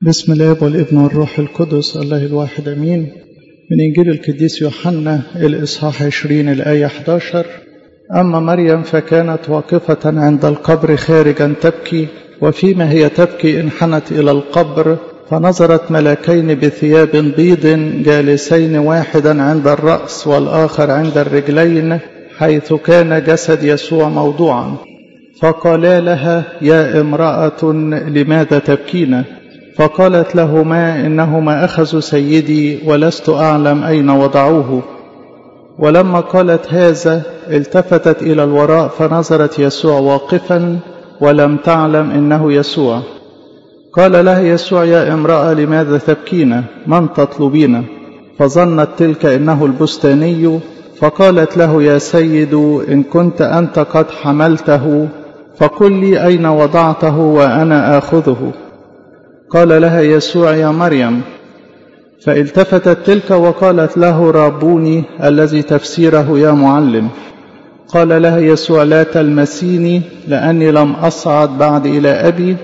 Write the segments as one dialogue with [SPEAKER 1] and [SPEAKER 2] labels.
[SPEAKER 1] بسم الله والابن والروح القدس الله الواحد امين من انجيل القديس يوحنا الاصحاح 20 الايه 11 اما مريم فكانت واقفه عند القبر خارجا تبكي وفيما هي تبكي انحنت الى القبر فنظرت ملكين بثياب بيض جالسين واحدا عند الراس والاخر عند الرجلين حيث كان جسد يسوع موضوعا فقالا لها يا امراه لماذا تبكين فقالت لهما انهما اخذوا سيدي ولست اعلم اين وضعوه ولما قالت هذا التفتت الى الوراء فنظرت يسوع واقفا ولم تعلم انه يسوع قال لها يسوع يا امراه لماذا تبكين من تطلبين فظنت تلك انه البستاني فقالت له يا سيد ان كنت انت قد حملته فقل لي اين وضعته وانا اخذه قال لها يسوع يا مريم فالتفتت تلك وقالت له رابوني الذي تفسيره يا معلم قال لها يسوع لا تلمسيني لاني لم اصعد بعد الى ابي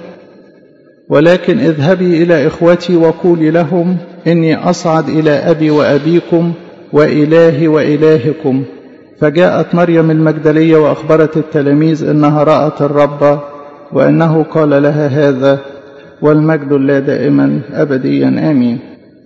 [SPEAKER 1] ولكن اذهبي الى اخوتي وقولي لهم اني اصعد الى ابي وابيكم والهي والهكم فجاءت مريم المجدليه واخبرت التلاميذ انها رات الرب وانه قال لها هذا والمجد لله دائما ابديا امين.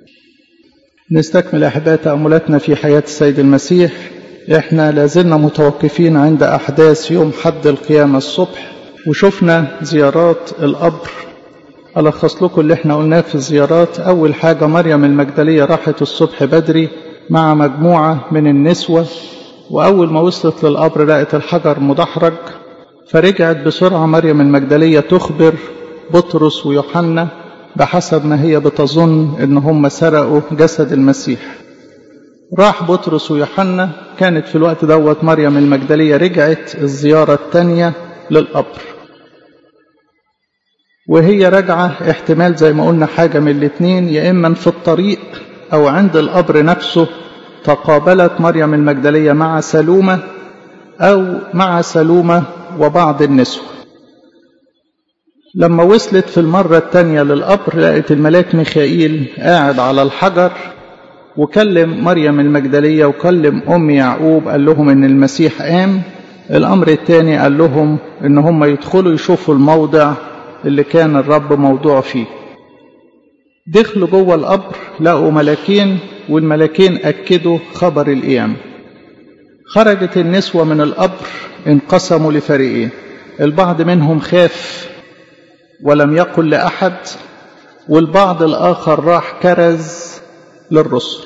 [SPEAKER 1] نستكمل احباء تاملاتنا في حياه السيد المسيح احنا لازلنا متوقفين عند احداث يوم حد القيامه الصبح وشفنا زيارات القبر الخص لكم اللي احنا قلناه في الزيارات اول حاجه مريم المجدليه راحت الصبح بدري مع مجموعه من النسوه واول ما وصلت للقبر لقت الحجر مدحرج فرجعت بسرعه مريم المجدليه تخبر بطرس ويوحنا بحسب ما هي بتظن ان هم سرقوا جسد المسيح راح بطرس ويوحنا كانت في الوقت دوت مريم المجدلية رجعت الزيارة الثانية للقبر وهي راجعة احتمال زي ما قلنا حاجة من الاتنين يا إما في الطريق أو عند القبر نفسه تقابلت مريم المجدلية مع سلومة أو مع سلومة وبعض النسوة لما وصلت في المرة الثانية للقبر لقت الملاك ميخائيل قاعد على الحجر وكلم مريم المجدلية وكلم أم يعقوب قال لهم إن المسيح قام الأمر الثاني قال لهم إن هم يدخلوا يشوفوا الموضع اللي كان الرب موضوع فيه دخلوا جوه القبر لقوا ملاكين والملاكين أكدوا خبر القيامة خرجت النسوة من القبر انقسموا لفريقين البعض منهم خاف ولم يقل لأحد والبعض الآخر راح كرز للرسل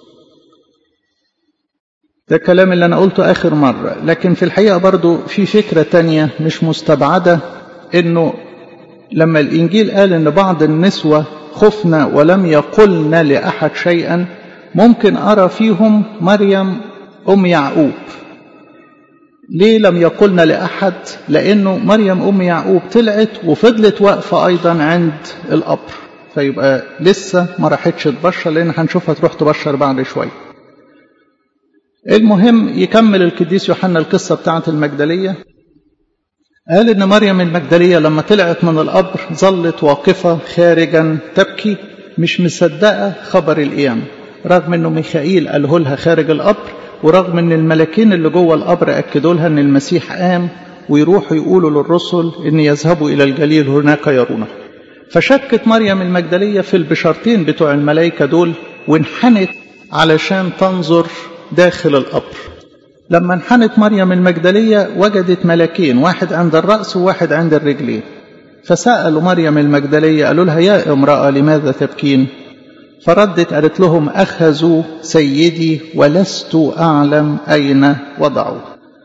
[SPEAKER 1] ده الكلام اللي أنا قلته آخر مرة لكن في الحقيقة برضو في فكرة تانية مش مستبعدة إنه لما الإنجيل قال إن بعض النسوة خفنا ولم يقلن لأحد شيئا ممكن أرى فيهم مريم أم يعقوب ليه لم يقلن لأحد لأنه مريم أم يعقوب طلعت وفضلت واقفة أيضا عند القبر فيبقى لسه ما راحتش تبشر لأن هنشوفها تروح تبشر بعد شوية المهم يكمل القديس يوحنا القصة بتاعة المجدلية قال إن مريم المجدلية لما طلعت من القبر ظلت واقفة خارجا تبكي مش مصدقة خبر القيامة رغم إنه ميخائيل قاله لها خارج القبر ورغم ان الملاكين اللي جوه القبر اكدوا لها ان المسيح قام ويروحوا يقولوا للرسل ان يذهبوا الى الجليل هناك يرونه فشكت مريم المجدليه في البشارتين بتوع الملائكه دول وانحنت علشان تنظر داخل القبر لما انحنت مريم المجدليه وجدت ملاكين واحد عند الراس وواحد عند الرجلين فسالوا مريم المجدليه قالوا لها يا امراه لماذا تبكين فردت قالت لهم أخذوا سيدي ولست أعلم أين وضعوه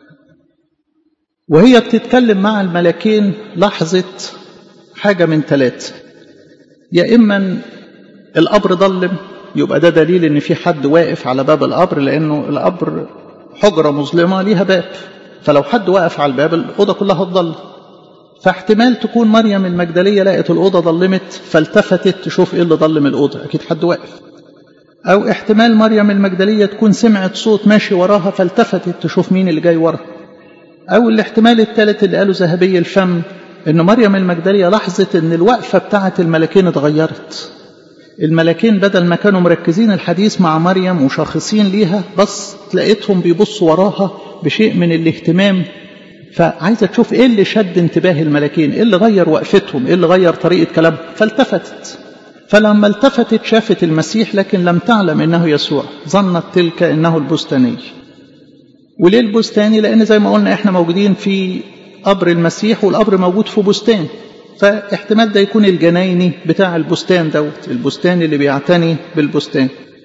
[SPEAKER 1] وهي بتتكلم مع الملكين لاحظت حاجة من ثلاثة يا إما القبر ضلم يبقى ده دليل إن في حد واقف على باب القبر لأنه القبر حجرة مظلمة ليها باب فلو حد واقف على الباب الأوضة كلها تضل فاحتمال تكون مريم المجدلية لقت الأوضة ضلمت فالتفتت تشوف إيه اللي ضلم الأوضة أكيد حد واقف أو احتمال مريم المجدلية تكون سمعت صوت ماشي وراها فالتفتت تشوف مين اللي جاي وراها أو الاحتمال الثالث اللي قاله ذهبي الفم ان مريم المجدليه لاحظت ان الوقفه بتاعه الملكين اتغيرت الملكين بدل ما كانوا مركزين الحديث مع مريم وشاخصين ليها بس لقيتهم بيبصوا وراها بشيء من الاهتمام فعايزه تشوف ايه اللي شد انتباه الملكين ايه اللي غير وقفتهم ايه اللي غير طريقه كلامهم فالتفتت فلما التفتت شافت المسيح لكن لم تعلم انه يسوع ظنت تلك انه البستاني وليه البستاني لان زي ما قلنا احنا موجودين في قبر المسيح والقبر موجود في بستان فاحتمال ده يكون الجنايني بتاع البستان دوت البستان اللي بيعتني بالبستان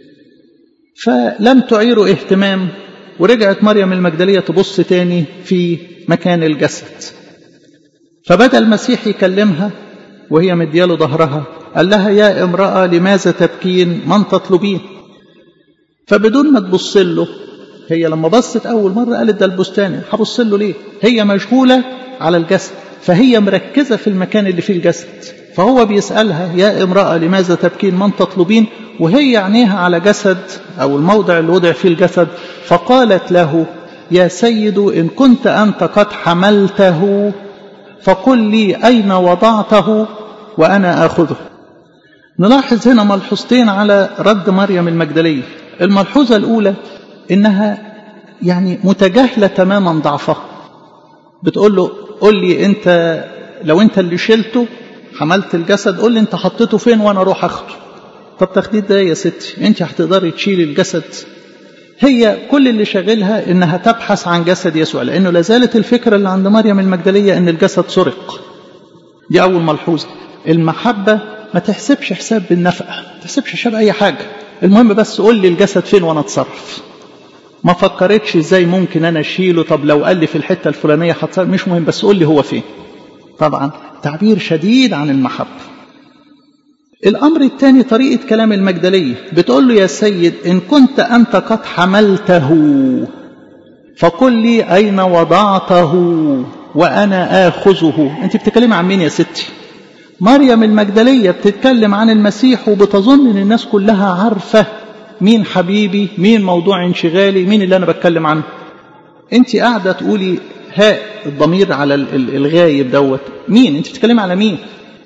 [SPEAKER 1] فلم تعيره اهتمام ورجعت مريم المجدلية تبص تاني في مكان الجسد فبدأ المسيح يكلمها وهي مدياله ظهرها قال لها يا امرأة لماذا تبكين من تطلبين فبدون ما تبص له هي لما بصت أول مرة قالت ده البستان هبص له ليه هي مشغولة على الجسد فهي مركزة في المكان اللي فيه الجسد فهو بيسألها يا امرأة لماذا تبكين من تطلبين وهي عينيها على جسد أو الموضع اللي وضع فيه الجسد فقالت له يا سيد إن كنت أنت قد حملته فقل لي أين وضعته وأنا آخذه نلاحظ هنا ملحوظتين على رد مريم المجدلية الملحوظة الأولى إنها يعني متجاهلة تماما ضعفها بتقول له قل لي أنت لو أنت اللي شلته حملت الجسد قل لي أنت حطيته فين وأنا أروح أخده طب تخديد ده يا ستي أنت هتقدري تشيلي الجسد هي كل اللي شاغلها انها تبحث عن جسد يسوع لانه لازالت الفكره اللي عند مريم المجدليه ان الجسد سرق دي اول ملحوظه المحبه ما تحسبش حساب بالنفقه ما تحسبش حساب اي حاجه المهم بس قول لي الجسد فين وانا اتصرف ما فكرتش ازاي ممكن انا اشيله طب لو قال لي في الحته الفلانيه هتصرف مش مهم بس قول لي هو فين طبعا تعبير شديد عن المحبه الأمر الثاني طريقة كلام المجدلية بتقول له يا سيد إن كنت أنت قد حملته فقل لي أين وضعته وأنا آخذه أنت بتتكلم عن مين يا ستي مريم المجدلية بتتكلم عن المسيح وبتظن أن الناس كلها عارفة مين حبيبي مين موضوع انشغالي مين اللي أنا بتكلم عنه أنت قاعدة تقولي هاء الضمير على الغايب دوت مين أنت بتتكلم على مين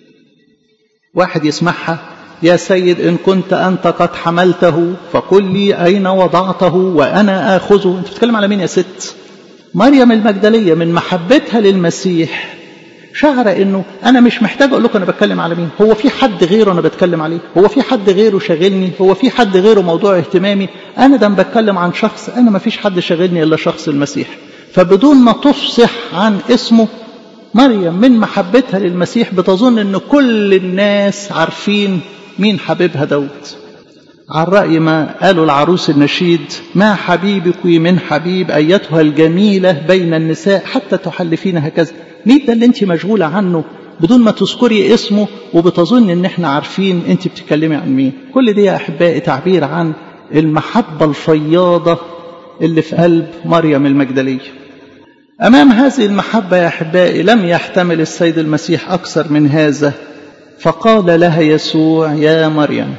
[SPEAKER 1] واحد يسمعها يا سيد إن كنت أنت قد حملته فقل لي أين وضعته وأنا آخذه أنت بتتكلم على مين يا ست مريم المجدلية من محبتها للمسيح شعر انه انا مش محتاج اقول لكم انا بتكلم على مين هو في حد غيره انا بتكلم عليه هو في حد غيره شاغلني هو في حد غيره موضوع اهتمامي انا ده بتكلم عن شخص انا ما فيش حد شاغلني الا شخص المسيح فبدون ما تفصح عن اسمه مريم من محبتها للمسيح بتظن ان كل الناس عارفين مين حبيبها دوت على رأي ما قالوا العروس النشيد ما حبيبك من حبيب أيتها الجميلة بين النساء حتى تحلفين هكذا مين ده اللي انت مشغولة عنه بدون ما تذكري اسمه وبتظن ان احنا عارفين انت بتتكلمي عن مين كل دي يا أحبائي تعبير عن المحبة الفياضة اللي في قلب مريم المجدلية أمام هذه المحبة يا أحبائي لم يحتمل السيد المسيح أكثر من هذا فقال لها يسوع يا مريم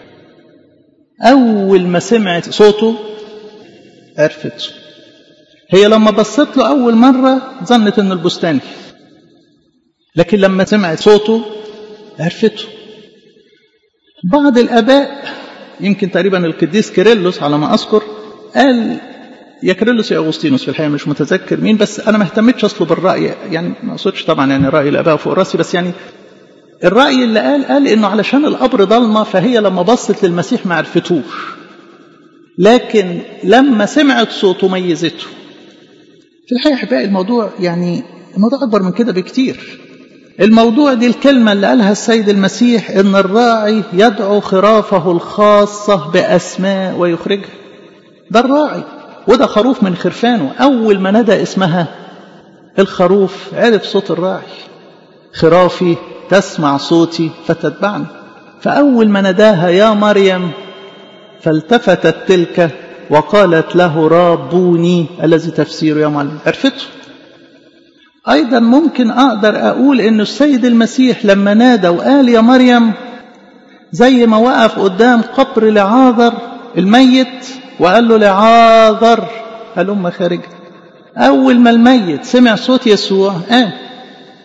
[SPEAKER 1] أول ما سمعت صوته عرفت هي لما بصت له أول مرة ظنت أنه البستاني لكن لما سمعت صوته عرفته بعض الآباء يمكن تقريبا القديس كيرلس على ما أذكر قال يا كيرلس يا أغسطينوس في الحقيقة مش متذكر مين بس أنا ما اهتمتش أصله بالرأي يعني ما أقصدش طبعا يعني رأي الآباء فوق راسي بس يعني الرأي اللي قال قال إنه علشان القبر ضلمة فهي لما بصت للمسيح ما عرفتوش لكن لما سمعت صوته ميزته في الحقيقة أحبائي الموضوع يعني الموضوع أكبر من كده بكتير الموضوع دي الكلمة اللي قالها السيد المسيح إن الراعي يدعو خرافه الخاصة بأسماء ويخرجها ده الراعي وده خروف من خرفانه أول ما ندى اسمها الخروف عرف صوت الراعي خرافي تسمع صوتي فتتبعني فأول ما نداها يا مريم فالتفتت تلك وقالت له رابوني الذي تفسيره يا معلم عرفته أيضا ممكن أقدر أقول أن السيد المسيح لما نادى وقال يا مريم زي ما وقف قدام قبر لعاذر الميت وقال له لعاذر هلم خارج أول ما الميت سمع صوت يسوع قام آه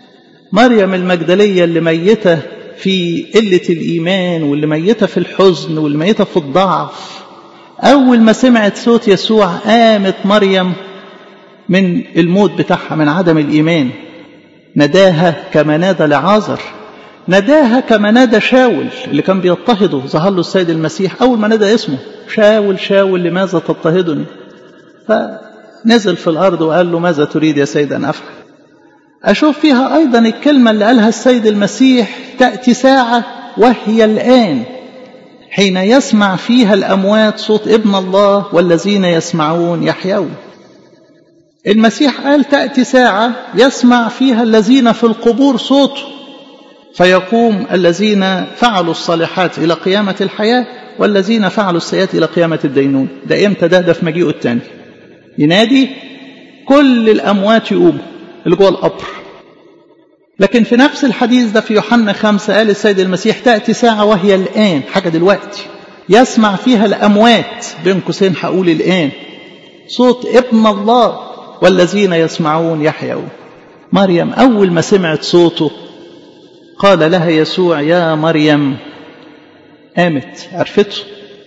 [SPEAKER 1] مريم المجدلية اللي ميتة في قلة الإيمان واللي ميتة في الحزن واللي ميتة في الضعف أول ما سمعت صوت يسوع قامت مريم من الموت بتاعها من عدم الإيمان نداها كما نادى لعازر نداها كما نادى شاول اللي كان بيضطهده ظهر له السيد المسيح أول ما نادى اسمه شاول شاول لماذا تضطهدني فنزل في الأرض وقال له ماذا تريد يا سيد أن أفعل أشوف فيها أيضا الكلمة اللي قالها السيد المسيح تأتي ساعة وهي الآن حين يسمع فيها الأموات صوت ابن الله والذين يسمعون يحيون المسيح قال تأتي ساعة يسمع فيها الذين في القبور صوته فيقوم الذين فعلوا الصالحات إلى قيامة الحياة والذين فعلوا السيئات إلى قيامة الدينون ده إمتى ده ده في مجيئه الثاني ينادي كل الأموات يقوموا اللي جوه القبر لكن في نفس الحديث ده في يوحنا خمسة قال السيد المسيح تأتي ساعة وهي الآن حاجة دلوقتي يسمع فيها الأموات بين قوسين هقول الآن صوت ابن الله والذين يسمعون يحيون مريم أول ما سمعت صوته قال لها يسوع يا مريم قامت عرفته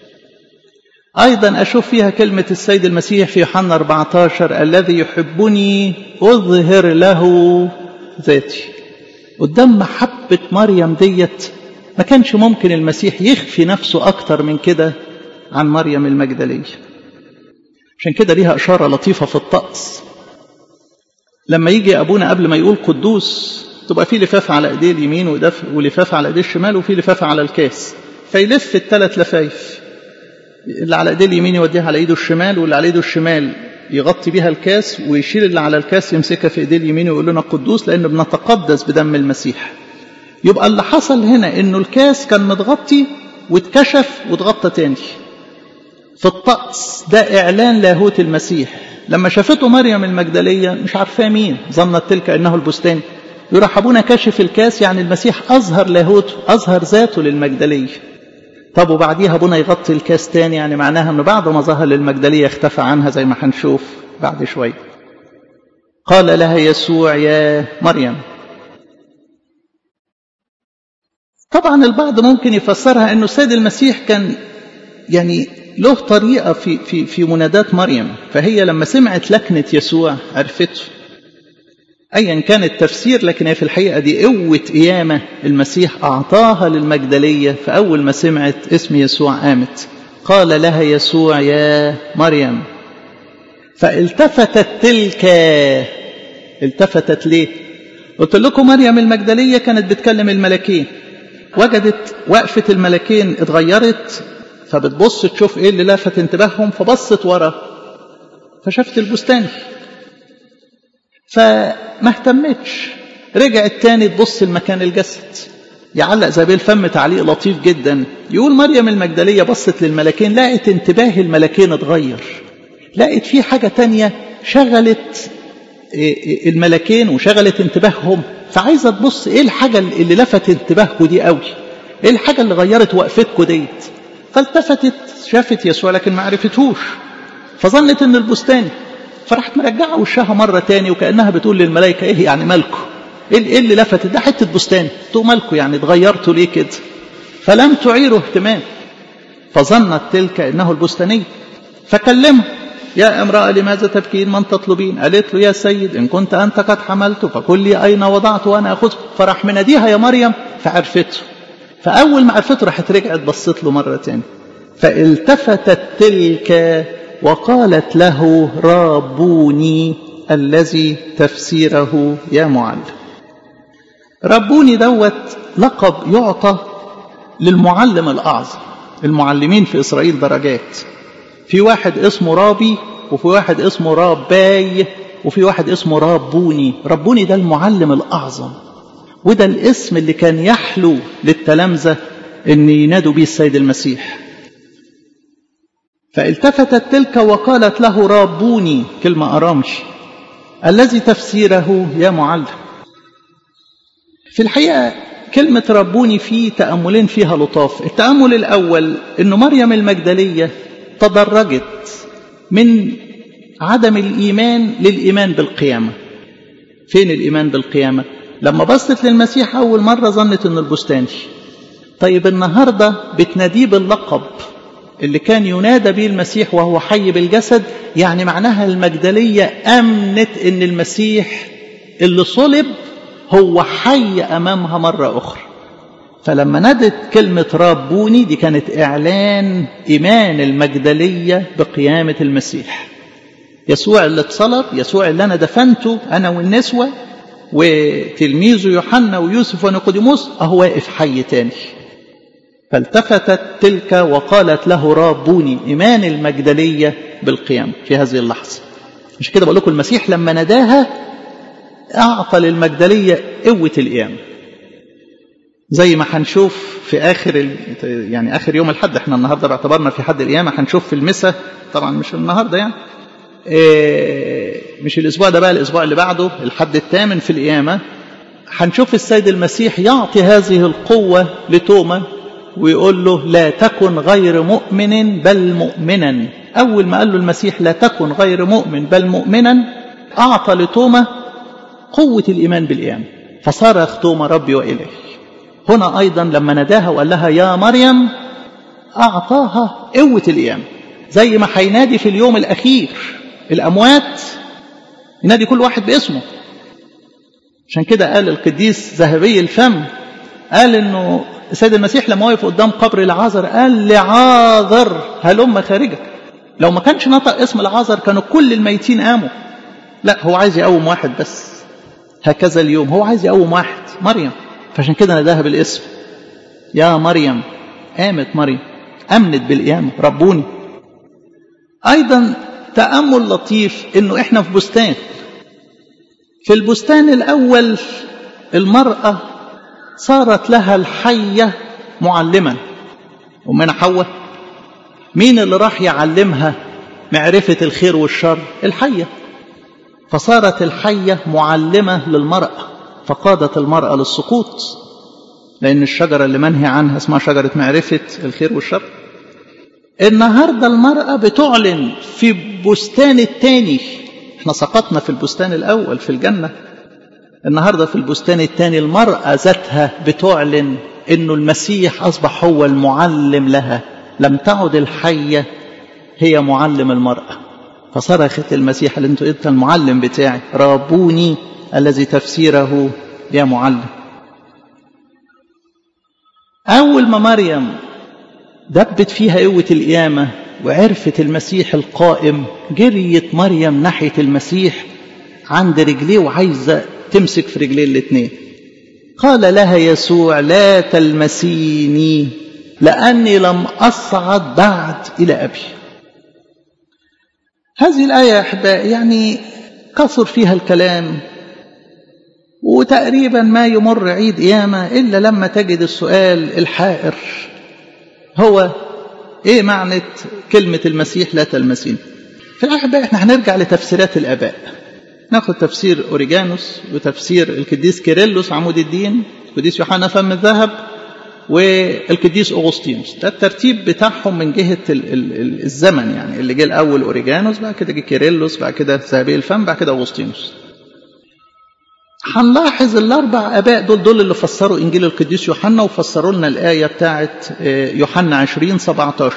[SPEAKER 1] أيضا أشوف فيها كلمة السيد المسيح في يوحنا 14 الذي يحبني أظهر له ذاتي قدام محبة مريم ديت ما كانش ممكن المسيح يخفي نفسه أكتر من كده عن مريم المجدلية عشان كده ليها إشارة لطيفة في الطقس لما يجي أبونا قبل ما يقول قدوس تبقى في لفافة على إيديه اليمين ولفافة على إيديه الشمال وفي لفافة على الكاس فيلف الثلاث لفايف اللي على ايديه اليمين يوديها على ايده الشمال واللي على ايده الشمال يغطي بيها الكاس ويشيل اللي على الكاس يمسكها في ايديه اليمين ويقول لنا قدوس لان بنتقدس بدم المسيح يبقى اللي حصل هنا انه الكاس كان متغطي واتكشف واتغطى تاني في الطقس ده اعلان لاهوت المسيح لما شافته مريم المجدليه مش عارفاه مين ظنت تلك انه البستان يروح ابونا كاشف الكاس يعني المسيح اظهر لاهوته اظهر ذاته للمجدليه طب وبعديها ابونا يغطي الكاس تاني يعني معناها انه بعد ما ظهر للمجدليه اختفى عنها زي ما هنشوف بعد شويه قال لها يسوع يا مريم طبعا البعض ممكن يفسرها انه السيد المسيح كان يعني له طريقه في في في منادات مريم فهي لما سمعت لكنه يسوع عرفته ايا كان التفسير لكن هي في الحقيقه دي قوه قيامه المسيح اعطاها للمجدليه فاول ما سمعت اسم يسوع قامت قال لها يسوع يا مريم فالتفتت تلك التفتت ليه قلت لكم مريم المجدليه كانت بتكلم الملكين وجدت وقفه الملكين اتغيرت فبتبص تشوف ايه اللي لفت انتباههم فبصت ورا فشافت البستان فما اهتمتش رجعت تاني تبص لمكان الجسد يعلق زبيل فم تعليق لطيف جدا يقول مريم المجدلية بصت للملكين لقت انتباه الملكين اتغير لقت في حاجة تانية شغلت الملكين وشغلت انتباههم فعايزة تبص ايه الحاجة اللي لفت انتباهكم دي قوي ايه الحاجة اللي غيرت وقفتكم ديت فالتفتت شافت يسوع لكن ما عرفتهوش فظنت ان البستان فراحت مرجعه وشها مرة تاني وكأنها بتقول للملائكة ايه يعني مالكم ايه اللي لفتت ده حتة بستان انتوا مالكم يعني اتغيرتوا ليه كده فلم تعيروا اهتمام فظنت تلك انه البستاني فكلمه يا امرأة لماذا تبكين من تطلبين قالت له يا سيد إن كنت أنت قد حملت فقل لي أين وضعت وأنا أخذه فراح مناديها يا مريم فعرفته فأول ما عرفته راحت رجعت بصت له مرة تاني فالتفتت تلك وقالت له رابوني الذي تفسيره يا معلم ربوني دوت لقب يعطى للمعلم الأعظم المعلمين في إسرائيل درجات في واحد اسمه رابي وفي واحد اسمه راباي وفي واحد اسمه رابوني ربوني ده المعلم الأعظم وده الاسم اللي كان يحلو للتلامذة ان ينادوا به السيد المسيح فالتفتت تلك وقالت له رابوني كلمة أرامش الذي تفسيره يا معلم في الحقيقة كلمة ربوني في تأملين فيها لطاف التأمل الأول أن مريم المجدلية تدرجت من عدم الإيمان للإيمان بالقيامة فين الإيمان بالقيامة لما بصت للمسيح أول مرة ظنت أنه البستاني طيب النهاردة بتناديه باللقب اللي كان ينادى به المسيح وهو حي بالجسد يعني معناها المجدلية أمنت أن المسيح اللي صلب هو حي أمامها مرة أخرى فلما نادت كلمة ربوني دي كانت إعلان إيمان المجدلية بقيامة المسيح يسوع اللي اتصلب يسوع اللي أنا دفنته أنا والنسوة وتلميذه يوحنا ويوسف ونيقوديموس أهو واقف حي تاني فالتفتت تلك وقالت له ربوني إيمان المجدلية بالقيام في هذه اللحظة مش كده بقول لكم المسيح لما ناداها أعطى للمجدلية قوة القيام زي ما هنشوف في آخر يعني آخر يوم الحد احنا النهارده اعتبرنا في حد القيامة هنشوف في المسا طبعا مش النهارده يعني إيه مش الأسبوع ده بقى الأسبوع اللي بعده الحد الثامن في القيامة هنشوف السيد المسيح يعطي هذه القوة لتوما ويقول له لا تكن غير مؤمن بل مؤمنا أول ما قال له المسيح لا تكن غير مؤمن بل مؤمنا أعطى لتوما قوة الإيمان بالقيامة فصرخ توما ربي وإليه هنا أيضا لما ناداها وقال لها يا مريم أعطاها قوة القيامة زي ما هينادي في اليوم الأخير الأموات ينادي كل واحد باسمه عشان كده قال القديس ذهبي الفم قال انه السيد المسيح لما وقف قدام قبر العازر قال لعازر هلم خارجك لو ما كانش نطق اسم العازر كانوا كل الميتين قاموا لا هو عايز يقوم واحد بس هكذا اليوم هو عايز يقوم واحد مريم فعشان كده ناداها بالاسم يا مريم قامت مريم امنت بالقيامه ربوني ايضا تامل لطيف انه احنا في بستان في البستان الاول المراه صارت لها الحيه معلما ومن حواء مين اللي راح يعلمها معرفه الخير والشر الحيه فصارت الحيه معلمه للمراه فقادت المراه للسقوط لان الشجره اللي منهي عنها اسمها شجره معرفه الخير والشر النهارده المراه بتعلن في بستان التاني احنا سقطنا في البستان الاول في الجنه النهارده في البستان الثاني المراه ذاتها بتعلن انه المسيح اصبح هو المعلم لها لم تعد الحيه هي معلم المراه فصرخت المسيح اللي انتوا انت المعلم بتاعي رابوني الذي تفسيره يا معلم اول ما مريم دبت فيها قوه القيامه وعرفت المسيح القائم جريت مريم ناحيه المسيح عند رجليه وعايزه تمسك في رجليه الاثنين قال لها يسوع لا تلمسيني لاني لم اصعد بعد الى ابي هذه الايه يا احبائي يعني كثر فيها الكلام وتقريبا ما يمر عيد قيامه الا لما تجد السؤال الحائر هو ايه معنى كلمه المسيح لا تلمسيني في الاحباء احنا هنرجع لتفسيرات الاباء ناخد تفسير أوريجانوس وتفسير القديس كيرلس عمود الدين القديس يوحنا فم الذهب والقديس أغسطينوس ده الترتيب بتاعهم من جهة ال ال الزمن يعني اللي جه الأول أوريجانوس بعد كده جه كيرلس بعد كده ذهبي الفم بعد كده أغسطينوس هنلاحظ الأربع آباء دول دول اللي فسروا إنجيل القديس يوحنا وفسروا لنا الآية بتاعت يوحنا 20 17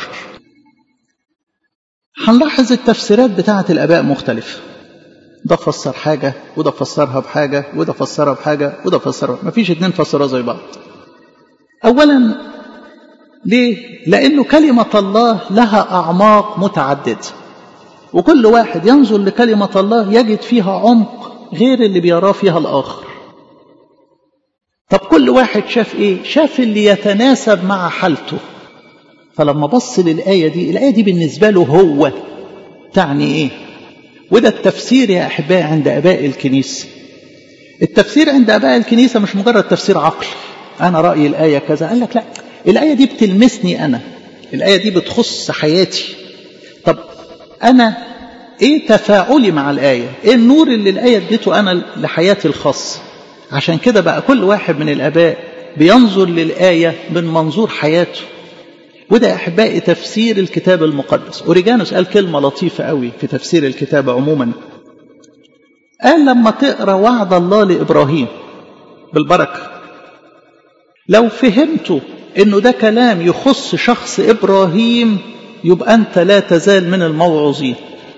[SPEAKER 1] هنلاحظ التفسيرات بتاعت الآباء مختلفة ده فسر حاجة وده فسرها بحاجة وده فسرها بحاجة وده فسرها مفيش اتنين فسروها زي بعض أولا ليه؟ لأنه كلمة الله لها أعماق متعددة وكل واحد ينظر لكلمة الله يجد فيها عمق غير اللي بيراه فيها الآخر طب كل واحد شاف إيه؟ شاف اللي يتناسب مع حالته فلما بص للآية دي الآية دي بالنسبة له هو تعني إيه؟ وده التفسير يا أحبائي عند أباء الكنيسة التفسير عند أباء الكنيسة مش مجرد تفسير عقلي أنا رأيي الآية كذا قال لك لا الآية دي بتلمسني أنا الآية دي بتخص حياتي طب أنا إيه تفاعلي مع الآية إيه النور اللي الآية اديته أنا لحياتي الخاصة عشان كده بقى كل واحد من الآباء بينظر للآية من منظور حياته وده يا احبائي تفسير الكتاب المقدس اوريجانوس قال كلمه لطيفه قوي في تفسير الكتاب عموما قال لما تقرا وعد الله لابراهيم بالبركة لو فهمتوا انه ده كلام يخص شخص ابراهيم يبقى انت لا تزال من الموعوظين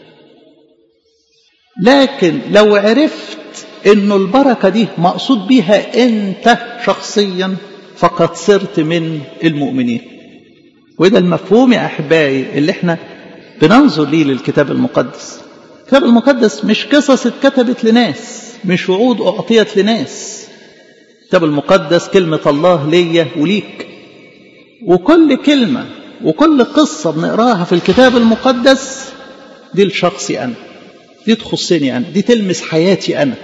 [SPEAKER 1] لكن لو عرفت انه البركة دي مقصود بيها انت شخصيا فقد صرت من المؤمنين وده المفهوم يا احبائي اللي احنا بننظر ليه للكتاب المقدس الكتاب المقدس مش قصص اتكتبت لناس مش وعود اعطيت لناس الكتاب المقدس كلمة الله ليا وليك وكل كلمة وكل قصة بنقراها في الكتاب المقدس دي لشخصي أنا دي تخصني أنا دي تلمس حياتي أنا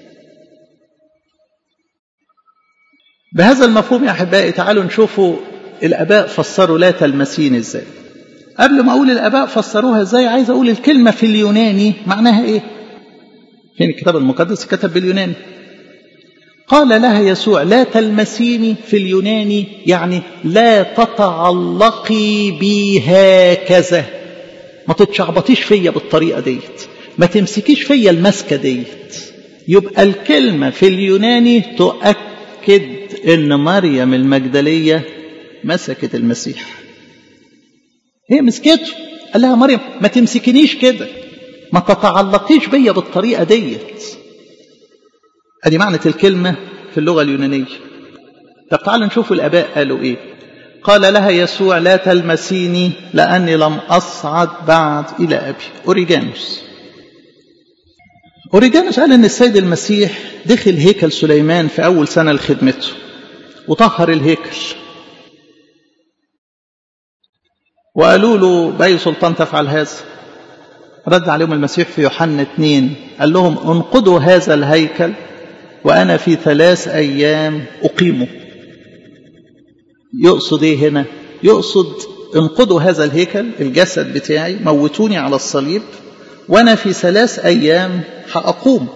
[SPEAKER 1] بهذا المفهوم يا أحبائي تعالوا نشوفوا الآباء فسروا لا تلمسين إزاي قبل ما أقول الآباء فسروها إزاي عايز أقول الكلمة في اليوناني معناها إيه فين الكتاب المقدس كتب باليوناني قال لها يسوع لا تلمسيني في اليوناني يعني لا تتعلقي بي هكذا ما تتشعبطيش فيا بالطريقة ديت ما تمسكيش فيا المسكة ديت يبقى الكلمة في اليوناني تؤكد ان مريم المجدلية مسكت المسيح هي مسكته قال لها مريم ما تمسكنيش كده ما تتعلقيش بيا بالطريقة ديت ادي معنى الكلمة في اللغة اليونانية طب تعالوا نشوف الآباء قالوا إيه قال لها يسوع لا تلمسيني لأني لم أصعد بعد إلى أبي أوريجانوس أوريجانوس قال إن السيد المسيح دخل هيكل سليمان في أول سنة لخدمته وطهر الهيكل وقالوا له بأي سلطان تفعل هذا رد عليهم المسيح في يوحنا 2 قال لهم انقضوا هذا الهيكل وأنا في ثلاث أيام أقيمه يقصد إيه هنا يقصد انقضوا هذا الهيكل الجسد بتاعي موتوني على الصليب وأنا في ثلاث أيام هأقوم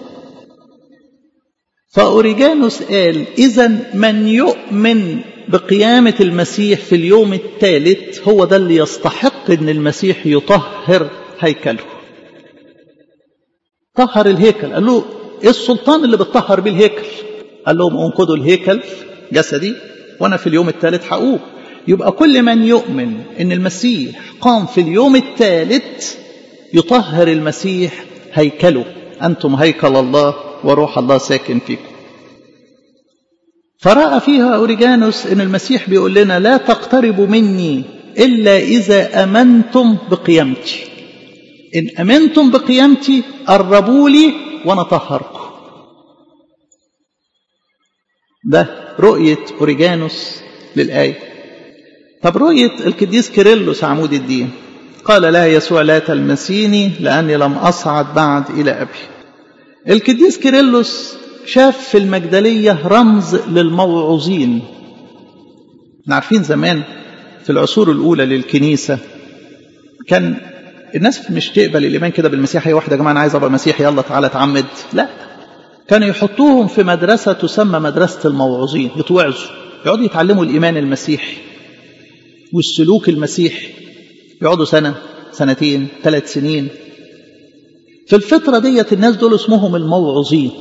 [SPEAKER 1] فأوريجانوس قال إذا من يؤمن بقيامة المسيح في اليوم الثالث هو ده اللي يستحق أن المسيح يطهر هيكله طهر الهيكل قال له ايه السلطان اللي بتطهر بيه الهيكل قال لهم انقضوا الهيكل جسدي وانا في اليوم الثالث هقوم يبقى كل من يؤمن ان المسيح قام في اليوم الثالث يطهر المسيح هيكله انتم هيكل الله وروح الله ساكن فيكم فراى فيها اوريجانوس ان المسيح بيقول لنا لا تقتربوا مني الا اذا امنتم بقيامتي ان امنتم بقيامتي قربوا لي وانا طهركم ده رؤية أوريجانوس للآية طب رؤية القديس كيرلس عمود الدين قال لا يسوع لا تلمسيني لأني لم أصعد بعد إلى أبي القديس كيرلس شاف في المجدلية رمز للموعوظين عارفين زمان في العصور الأولى للكنيسة كان الناس مش تقبل الإيمان كده بالمسيح هي واحدة يا جماعة أنا عايز أبقى مسيحي يلا تعالى اتعمد لا كانوا يحطوهم في مدرسة تسمى مدرسة الموعوظين يتوعظوا يقعدوا يتعلموا الإيمان المسيحي والسلوك المسيحي يقعدوا سنة سنتين ثلاث سنين في الفترة ديت الناس دول اسمهم الموعوظين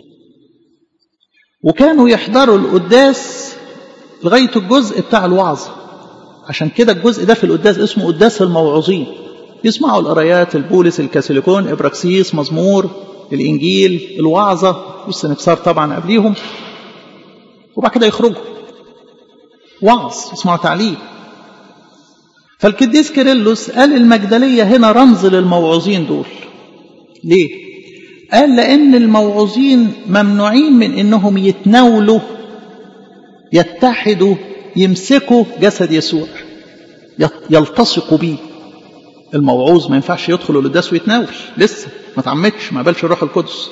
[SPEAKER 1] وكانوا يحضروا القداس لغاية الجزء بتاع الوعظة عشان كده الجزء ده في القداس اسمه قداس الموعوظين يسمعوا القرايات البولس الكاثوليكون ابراكسيس مزمور الانجيل الوعظه والسنكسار طبعا قبليهم وبعد كده يخرجوا وعظ يسمعوا تعليم فالقديس كيرلس قال المجدليه هنا رمز للموعوظين دول ليه قال لان الموعوظين ممنوعين من انهم يتناولوا يتحدوا يمسكوا جسد يسوع يلتصقوا بيه الموعوظ ما ينفعش يدخل القداس ويتناول لسه ما تعمدش ما قبلش الروح القدس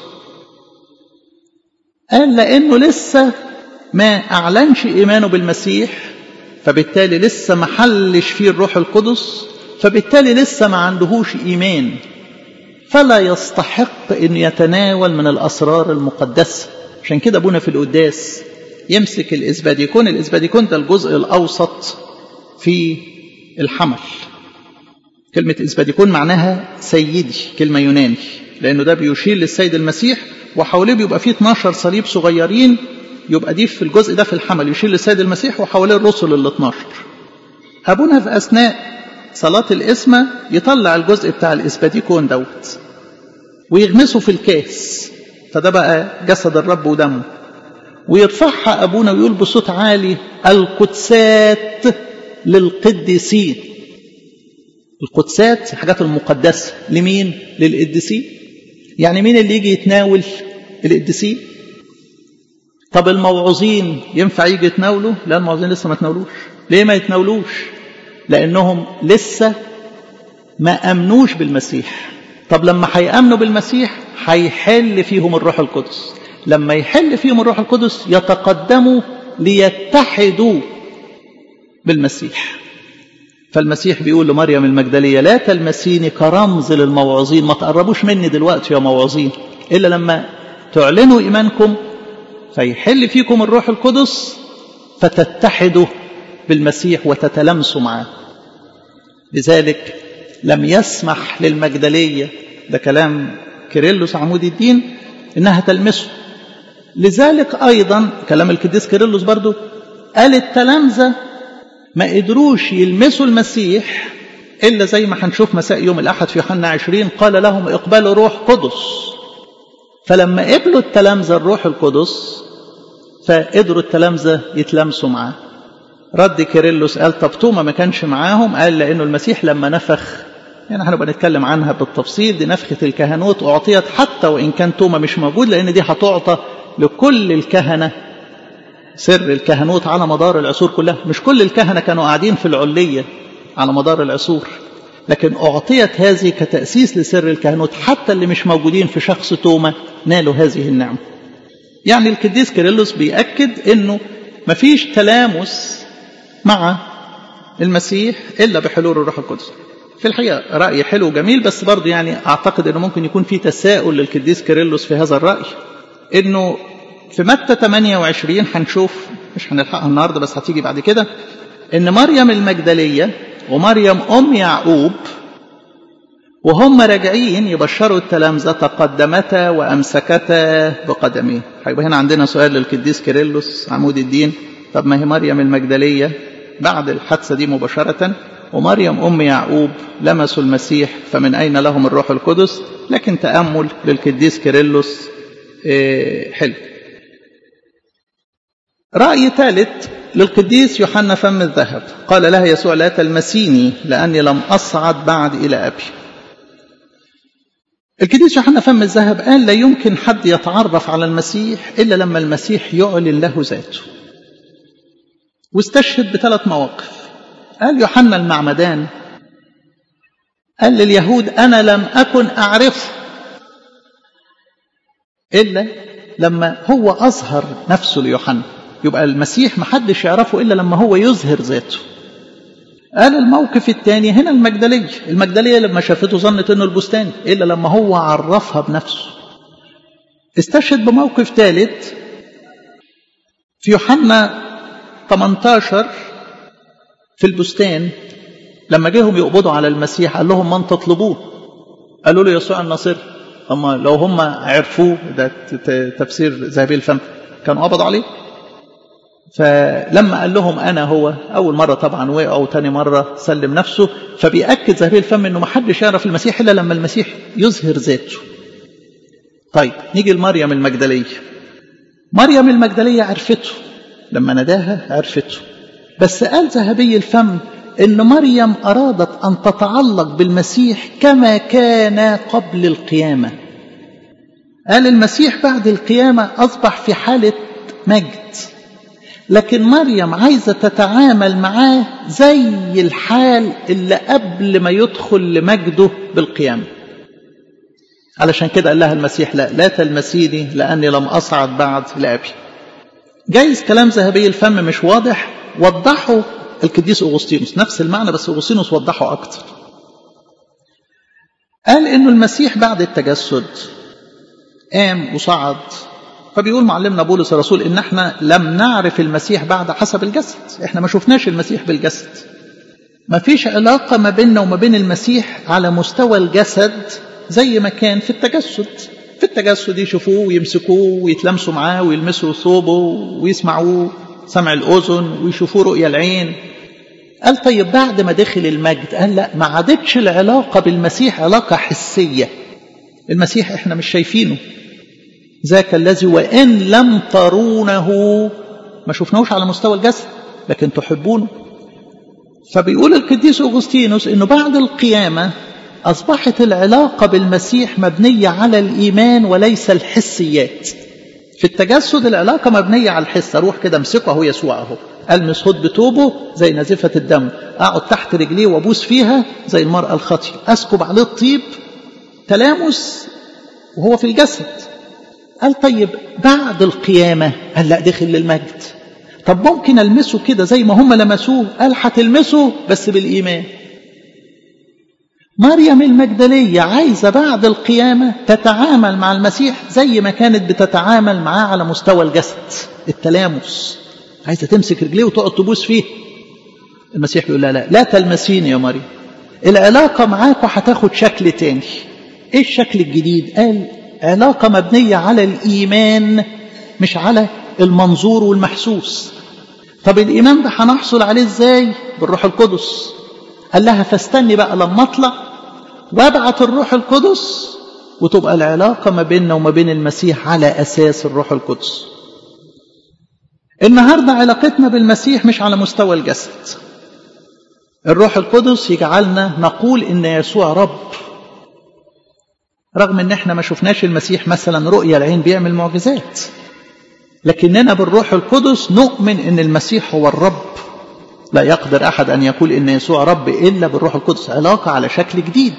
[SPEAKER 1] قال لانه لسه ما اعلنش ايمانه بالمسيح فبالتالي لسه ما حلش فيه الروح القدس فبالتالي لسه ما عندهوش ايمان فلا يستحق ان يتناول من الاسرار المقدسه عشان كده ابونا في القداس يمسك الاسباديكون الاسباديكون ده الجزء الاوسط في الحمل كلمة إسباديكون معناها سيدي كلمة يوناني لأنه ده بيشير للسيد المسيح وحواليه بيبقى فيه 12 صليب صغيرين يبقى دي في الجزء ده في الحمل يشير للسيد المسيح وحواليه الرسل ال 12 أبونا في أثناء صلاة الإسمة يطلع الجزء بتاع الإسباتيكون دوت ويغمسه في الكاس فده بقى جسد الرب ودمه ويرفعها أبونا ويقول بصوت عالي القدسات للقديسين القدسات الحاجات المقدسة لمين؟ للقديسين يعني مين اللي يجي يتناول القديسين طب الموعوظين ينفع يجي يتناولوا لا الموعوظين لسه ما تناولوش ليه ما يتناولوش لأنهم لسه ما أمنوش بالمسيح طب لما هيأمنوا بالمسيح هيحل فيهم الروح القدس لما يحل فيهم الروح القدس يتقدموا ليتحدوا بالمسيح فالمسيح بيقول لمريم المجدلية لا تلمسيني كرمز للموعظين ما تقربوش مني دلوقتي يا موعظين إلا لما تعلنوا إيمانكم فيحل فيكم الروح القدس فتتحدوا بالمسيح وتتلمسوا معاه لذلك لم يسمح للمجدلية ده كلام كيرلس عمود الدين إنها تلمسه لذلك أيضا كلام القديس كيرلس برضو قال التلامذة ما قدروش يلمسوا المسيح إلا زي ما هنشوف مساء يوم الأحد في يوحنا عشرين قال لهم اقبلوا روح قدس فلما قبلوا التلامذة الروح القدس فقدروا التلامذة يتلامسوا معاه رد كيرلس قال طب توما ما كانش معاهم قال لأنه المسيح لما نفخ يعني هنبقى نتكلم عنها بالتفصيل دي نفخة الكهنوت أعطيت حتى وإن كان توما مش موجود لأن دي هتعطى لكل الكهنة سر الكهنوت على مدار العصور كلها مش كل الكهنة كانوا قاعدين في العلية على مدار العصور لكن أعطيت هذه كتأسيس لسر الكهنوت حتى اللي مش موجودين في شخص توما نالوا هذه النعمة يعني القديس كيرلس بيأكد أنه مفيش تلامس مع المسيح إلا بحلول الروح القدس في الحقيقة رأي حلو وجميل بس برضه يعني أعتقد أنه ممكن يكون في تساؤل للقديس كيرلس في هذا الرأي أنه في متى 28 هنشوف مش هنلحقها النهارده بس هتيجي بعد كده ان مريم المجدليه ومريم ام يعقوب وهم راجعين يبشروا التلامذه تقدمتا وامسكتا بقدميه هيبقى هنا عندنا سؤال للقديس كيرلس عمود الدين طب ما هي مريم المجدليه بعد الحادثه دي مباشره ومريم ام يعقوب لمسوا المسيح فمن اين لهم الروح القدس لكن تامل للقديس كيرلس حلو رأي ثالث للقديس يوحنا فم الذهب قال لها يسوع لا تلمسيني لأني لم أصعد بعد إلى أبي القديس يوحنا فم الذهب قال لا يمكن حد يتعرف على المسيح إلا لما المسيح يعلن له ذاته واستشهد بثلاث مواقف قال يوحنا المعمدان قال لليهود أنا لم أكن أعرفه إلا لما هو أظهر نفسه ليوحنا يبقى المسيح محدش يعرفه إلا لما هو يظهر ذاته قال الموقف الثاني هنا المجدلية المجدلية لما شافته ظنت انه البستان إلا لما هو عرفها بنفسه استشهد بموقف ثالث في يوحنا 18 في البستان لما جيهم يقبضوا على المسيح قال لهم من تطلبوه قالوا له يسوع الناصري هم لو هم عرفوه ده تفسير ذهبي الفم كانوا قبضوا عليه فلما قال لهم أنا هو أول مرة طبعا وقعوا تاني مرة سلم نفسه فبيأكد ذهبي الفم أنه ما حدش يعرف المسيح إلا لما المسيح يظهر ذاته طيب نيجي لمريم المجدلية مريم المجدلية عرفته لما نداها عرفته بس قال ذهبي الفم ان مريم ارادت ان تتعلق بالمسيح كما كان قبل القيامه قال المسيح بعد القيامه اصبح في حاله مجد لكن مريم عايزه تتعامل معاه زي الحال اللي قبل ما يدخل لمجده بالقيامه علشان كده قال لها المسيح لا لا تلمسيني لاني لم اصعد بعد لابي جايز كلام ذهبي الفم مش واضح وضحوا القديس أغسطينوس نفس المعنى بس أغسطينوس وضحه أكتر قال إنه المسيح بعد التجسد قام وصعد فبيقول معلمنا بولس الرسول إن احنا لم نعرف المسيح بعد حسب الجسد احنا ما شفناش المسيح بالجسد ما فيش علاقة ما بيننا وما بين المسيح على مستوى الجسد زي ما كان في التجسد
[SPEAKER 2] في التجسد يشوفوه ويمسكوه ويتلمسوا معاه ويلمسوا ثوبه ويسمعوه سمع الأذن ويشوفوه رؤيا العين قال طيب بعد ما دخل المجد قال لا ما عادتش العلاقة بالمسيح علاقة حسية المسيح احنا مش شايفينه ذاك الذي وإن لم ترونه ما شفناهوش على مستوى الجسد لكن تحبونه فبيقول القديس أغسطينوس أنه بعد القيامة أصبحت العلاقة بالمسيح مبنية على الإيمان وليس الحسيات في التجسد العلاقة مبنية على الحس أروح كده أمسكه أهو يسوع أهو ألمس خد بتوبه زي نزفة الدم أقعد تحت رجليه وأبوس فيها زي المرأة الخاطية أسكب عليه الطيب تلامس وهو في الجسد قال طيب بعد القيامة قال لا دخل للمجد طب ممكن ألمسه كده زي ما هم لمسوه قال هتلمسه بس بالإيمان مريم المجدلية عايزة بعد القيامة تتعامل مع المسيح زي ما كانت بتتعامل معاه على مستوى الجسد التلامس عايزة تمسك رجليه وتقعد تبوس فيه المسيح بيقول لا لا لا تلمسيني يا مريم العلاقة معاكوا هتاخد شكل تاني ايه الشكل الجديد قال علاقة مبنية على الإيمان مش على المنظور والمحسوس طب الإيمان ده هنحصل عليه ازاي بالروح القدس قال لها فاستني بقى لما اطلع وابعت الروح القدس وتبقى العلاقة ما بيننا وما بين المسيح على أساس الروح القدس النهاردة علاقتنا بالمسيح مش على مستوى الجسد الروح القدس يجعلنا نقول إن يسوع رب رغم ان احنا ما شفناش المسيح مثلا رؤيا العين بيعمل معجزات لكننا بالروح القدس نؤمن ان المسيح هو الرب لا يقدر احد ان يقول ان يسوع رب الا بالروح القدس علاقه على شكل جديد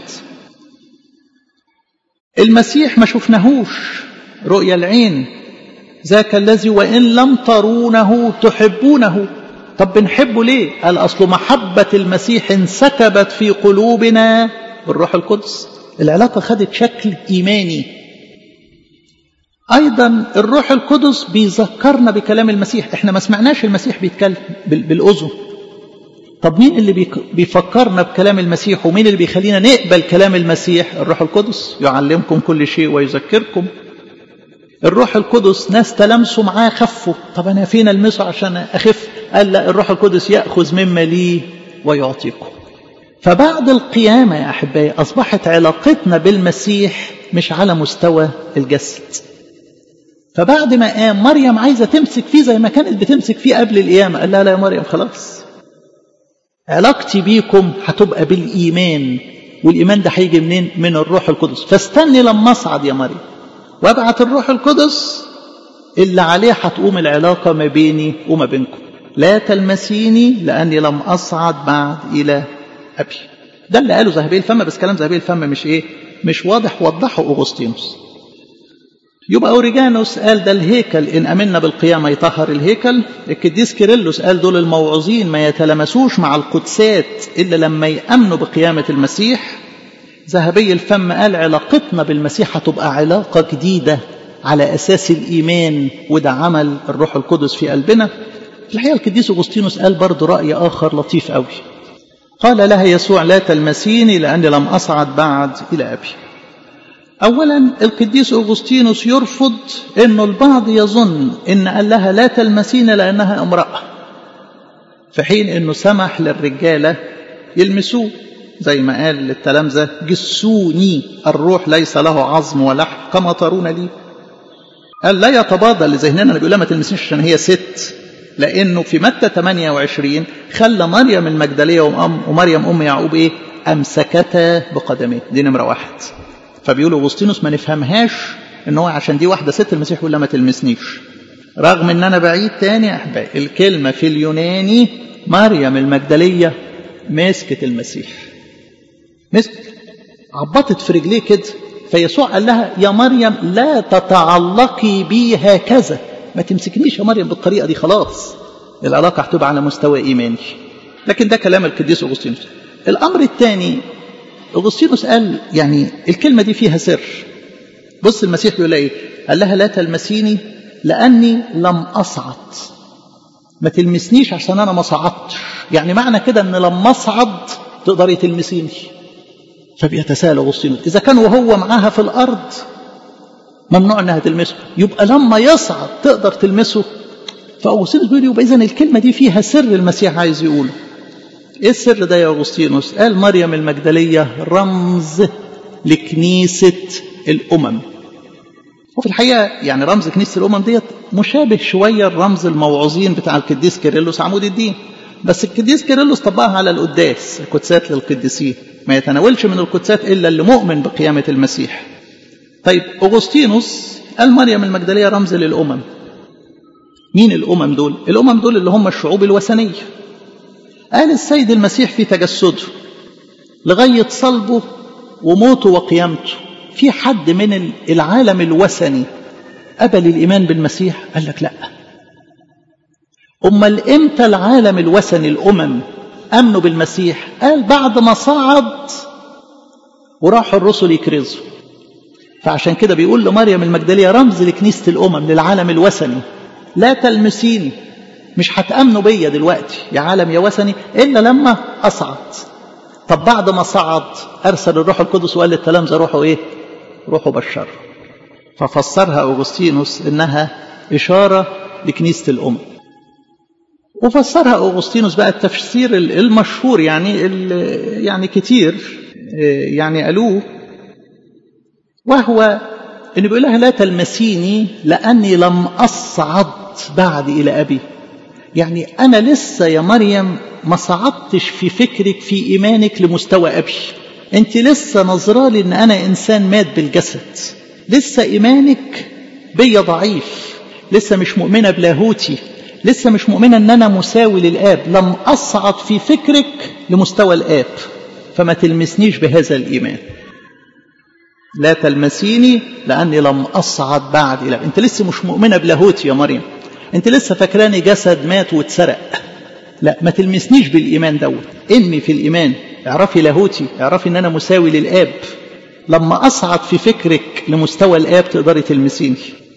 [SPEAKER 2] المسيح ما شفناهوش رؤيا العين ذاك الذي وان لم ترونه تحبونه طب بنحبه ليه قال اصل محبه المسيح انسكبت في قلوبنا بالروح القدس العلاقة خدت شكل إيماني أيضا الروح القدس بيذكرنا بكلام المسيح احنا ما سمعناش المسيح بيتكلم بالأذن طب مين اللي بيفكرنا بكلام المسيح ومين اللي بيخلينا نقبل كلام المسيح الروح القدس يعلمكم كل شيء ويذكركم الروح القدس ناس تلامسوا معاه خفوا طب أنا فين ألمسه عشان أخف قال لا الروح القدس يأخذ مما لي ويعطيكم فبعد القيامة يا أحبائي أصبحت علاقتنا بالمسيح مش على مستوى الجسد فبعد ما قام مريم عايزة تمسك فيه زي ما كانت بتمسك فيه قبل القيامة قال لا لا يا مريم خلاص علاقتي بيكم هتبقى بالإيمان والإيمان ده هيجي منين؟ من الروح القدس فاستني لما أصعد يا مريم وابعت الروح القدس اللي عليه هتقوم العلاقة ما بيني وما بينكم لا تلمسيني لأني لم أصعد بعد إلى أبي ده اللي قاله ذهبي الفم بس كلام ذهبي الفم مش إيه مش واضح وضحه أغسطينوس يبقى أوريجانوس قال ده الهيكل إن أمنا بالقيامة يطهر الهيكل القديس كيرلس قال دول الموعظين ما يتلمسوش مع القدسات إلا لما يأمنوا بقيامة المسيح ذهبي الفم قال علاقتنا بالمسيح هتبقى علاقة جديدة على أساس الإيمان وده عمل الروح القدس في قلبنا الحقيقة القديس أغسطينوس قال برضه رأي آخر لطيف قوي قال لها يسوع لا تلمسيني لأني لم أصعد بعد إلى أبي أولا القديس أغسطينوس يرفض أنه البعض يظن أن قال لها لا تلمسيني لأنها امرأة في حين أنه سمح للرجالة يلمسوه زي ما قال للتلامذة جسوني الروح ليس له عظم ولحم كما ترون لي قال لا يتبادل لذهننا اللي بيقول ما تلمسيش عشان هي ست لأنه في متى 28 خلى مريم المجدلية ومريم أم يعقوب إيه أمسكتا بقدميه دي نمرة واحد فبيقولوا أغسطينوس ما نفهمهاش إن هو عشان دي واحدة ست المسيح يقول ما تلمسنيش رغم إن أنا بعيد تاني يا أحبائي الكلمة في اليوناني مريم المجدلية مسكت المسيح مسكت عبطت في رجليه كده فيسوع قال لها يا مريم لا تتعلقي بي هكذا ما تمسكنيش يا مريم بالطريقة دي خلاص العلاقة هتبقى على مستوى إيماني لكن ده كلام القديس أغسطينوس الأمر الثاني أغسطينوس قال يعني الكلمة دي فيها سر بص المسيح بيقول إيه قال لها لا تلمسيني لأني لم أصعد ما تلمسنيش عشان أنا ما صعدتش يعني معنى كده أن لما أصعد تقدري تلمسيني فبيتساءل أغسطينوس إذا كان وهو معاها في الأرض ممنوع انها تلمسه يبقى لما يصعد تقدر تلمسه فاغسطينوس بيقول يبقى اذا الكلمه دي فيها سر المسيح عايز يقوله ايه السر ده يا اغسطينوس قال مريم المجدليه رمز لكنيسه الامم وفي الحقيقه يعني رمز كنيسه الامم ديت مشابه شويه الرمز الموعوظين بتاع القديس كيرلس عمود الدين بس القديس كيرلس طبقها على القداس القدسات للقديسين ما يتناولش من القدسات الا اللي مؤمن بقيامه المسيح طيب اغسطينوس قال مريم المجدليه رمز للامم مين الامم دول الامم دول اللي هم الشعوب الوثنيه قال السيد المسيح في تجسده لغايه صلبه وموته وقيامته في حد من العالم الوثني قبل الايمان بالمسيح قال لك لا امال امتى العالم الوثني الامم امنوا بالمسيح قال بعد ما صعد وراحوا الرسل يكرزوا فعشان كده بيقول لمريم المجدليه رمز لكنيسه الامم للعالم الوثني لا تلمسيني مش هتامنوا بيا دلوقتي يا عالم يا وثني الا لما اصعد طب بعد ما صعد ارسل الروح القدس وقال للتلامذه روحوا ايه روحوا بشروا ففسرها اغسطينوس انها اشاره لكنيسه الامم وفسرها اغسطينوس بقى التفسير المشهور يعني يعني كتير يعني قالوه وهو ان بيقول لها لا تلمسيني لاني لم اصعد بعد الى ابي يعني انا لسه يا مريم ما صعدتش في فكرك في ايمانك لمستوى ابي انت لسه نظرالي ان انا انسان مات بالجسد لسه ايمانك بيا ضعيف لسه مش مؤمنه بلاهوتي لسه مش مؤمنه ان انا مساوي للاب لم اصعد في فكرك لمستوى الاب فما تلمسنيش بهذا الايمان لا تلمسيني لاني لم اصعد بعد الى انت لسه مش مؤمنه بلاهوتي يا مريم انت لسه فاكراني جسد مات واتسرق لا ما تلمسنيش بالايمان دوت انمي في الايمان اعرفي لاهوتي اعرفي ان انا مساوي للاب لما اصعد في فكرك لمستوى الاب تقدري تلمسيني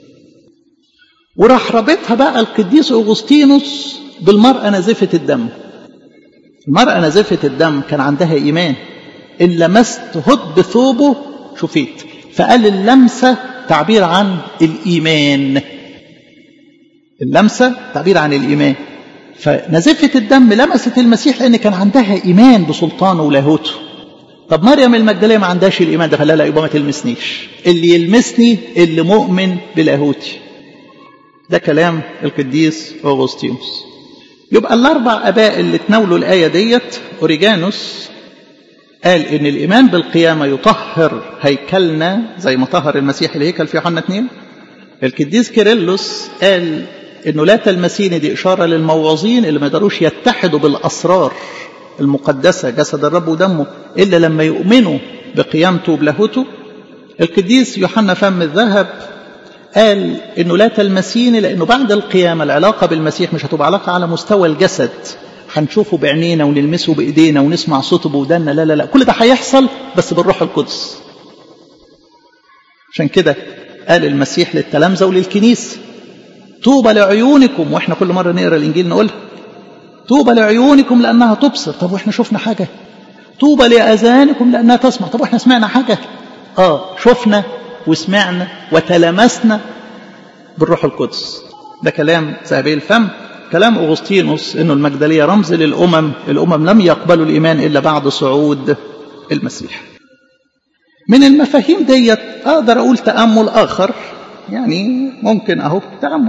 [SPEAKER 2] وراح رابطها بقى القديس اغسطينوس بالمراه نازفه الدم المراه نازفه الدم كان عندها ايمان ان لمست هد بثوبه شفيت فقال اللمسه تعبير عن الايمان اللمسه تعبير عن الايمان فنزفة الدم لمست المسيح لأن كان عندها إيمان بسلطانه ولاهوته طب مريم المجدلية ما عندهاش الإيمان ده فلا لا يبقى ما تلمسنيش اللي يلمسني اللي مؤمن بلاهوتي ده كلام القديس أغسطينوس يبقى الأربع أباء اللي تناولوا الآية ديت أوريجانوس قال إن الإيمان بالقيامة يطهر هيكلنا زي ما طهر المسيح الهيكل في يوحنا 2 القديس كيرلس قال انه لا تلمسيني دي اشاره للموعظين اللي ما يقدروش يتحدوا بالاسرار المقدسه جسد الرب ودمه الا لما يؤمنوا بقيامته وبلاهوته القديس يوحنا فم الذهب قال انه لا تلمسيني لانه بعد القيامه العلاقه بالمسيح مش هتبقى علاقه على مستوى الجسد هنشوفه بعينينا ونلمسه بايدينا ونسمع صوته بودنا لا لا لا كل ده هيحصل بس بالروح القدس عشان كده قال المسيح للتلامذه وللكنيسه طوبى لعيونكم واحنا كل مره نقرا الانجيل نقولها طوبى لعيونكم لانها تبصر طب واحنا شفنا حاجه طوبى لاذانكم لانها تسمع طب واحنا سمعنا حاجه اه شفنا وسمعنا وتلمسنا بالروح القدس ده كلام ذهبي الفم كلام اغسطينوس انه المجدليه رمز للامم الامم لم يقبلوا الايمان الا بعد صعود المسيح من المفاهيم ديت اقدر اقول تامل اخر يعني ممكن اهو تامل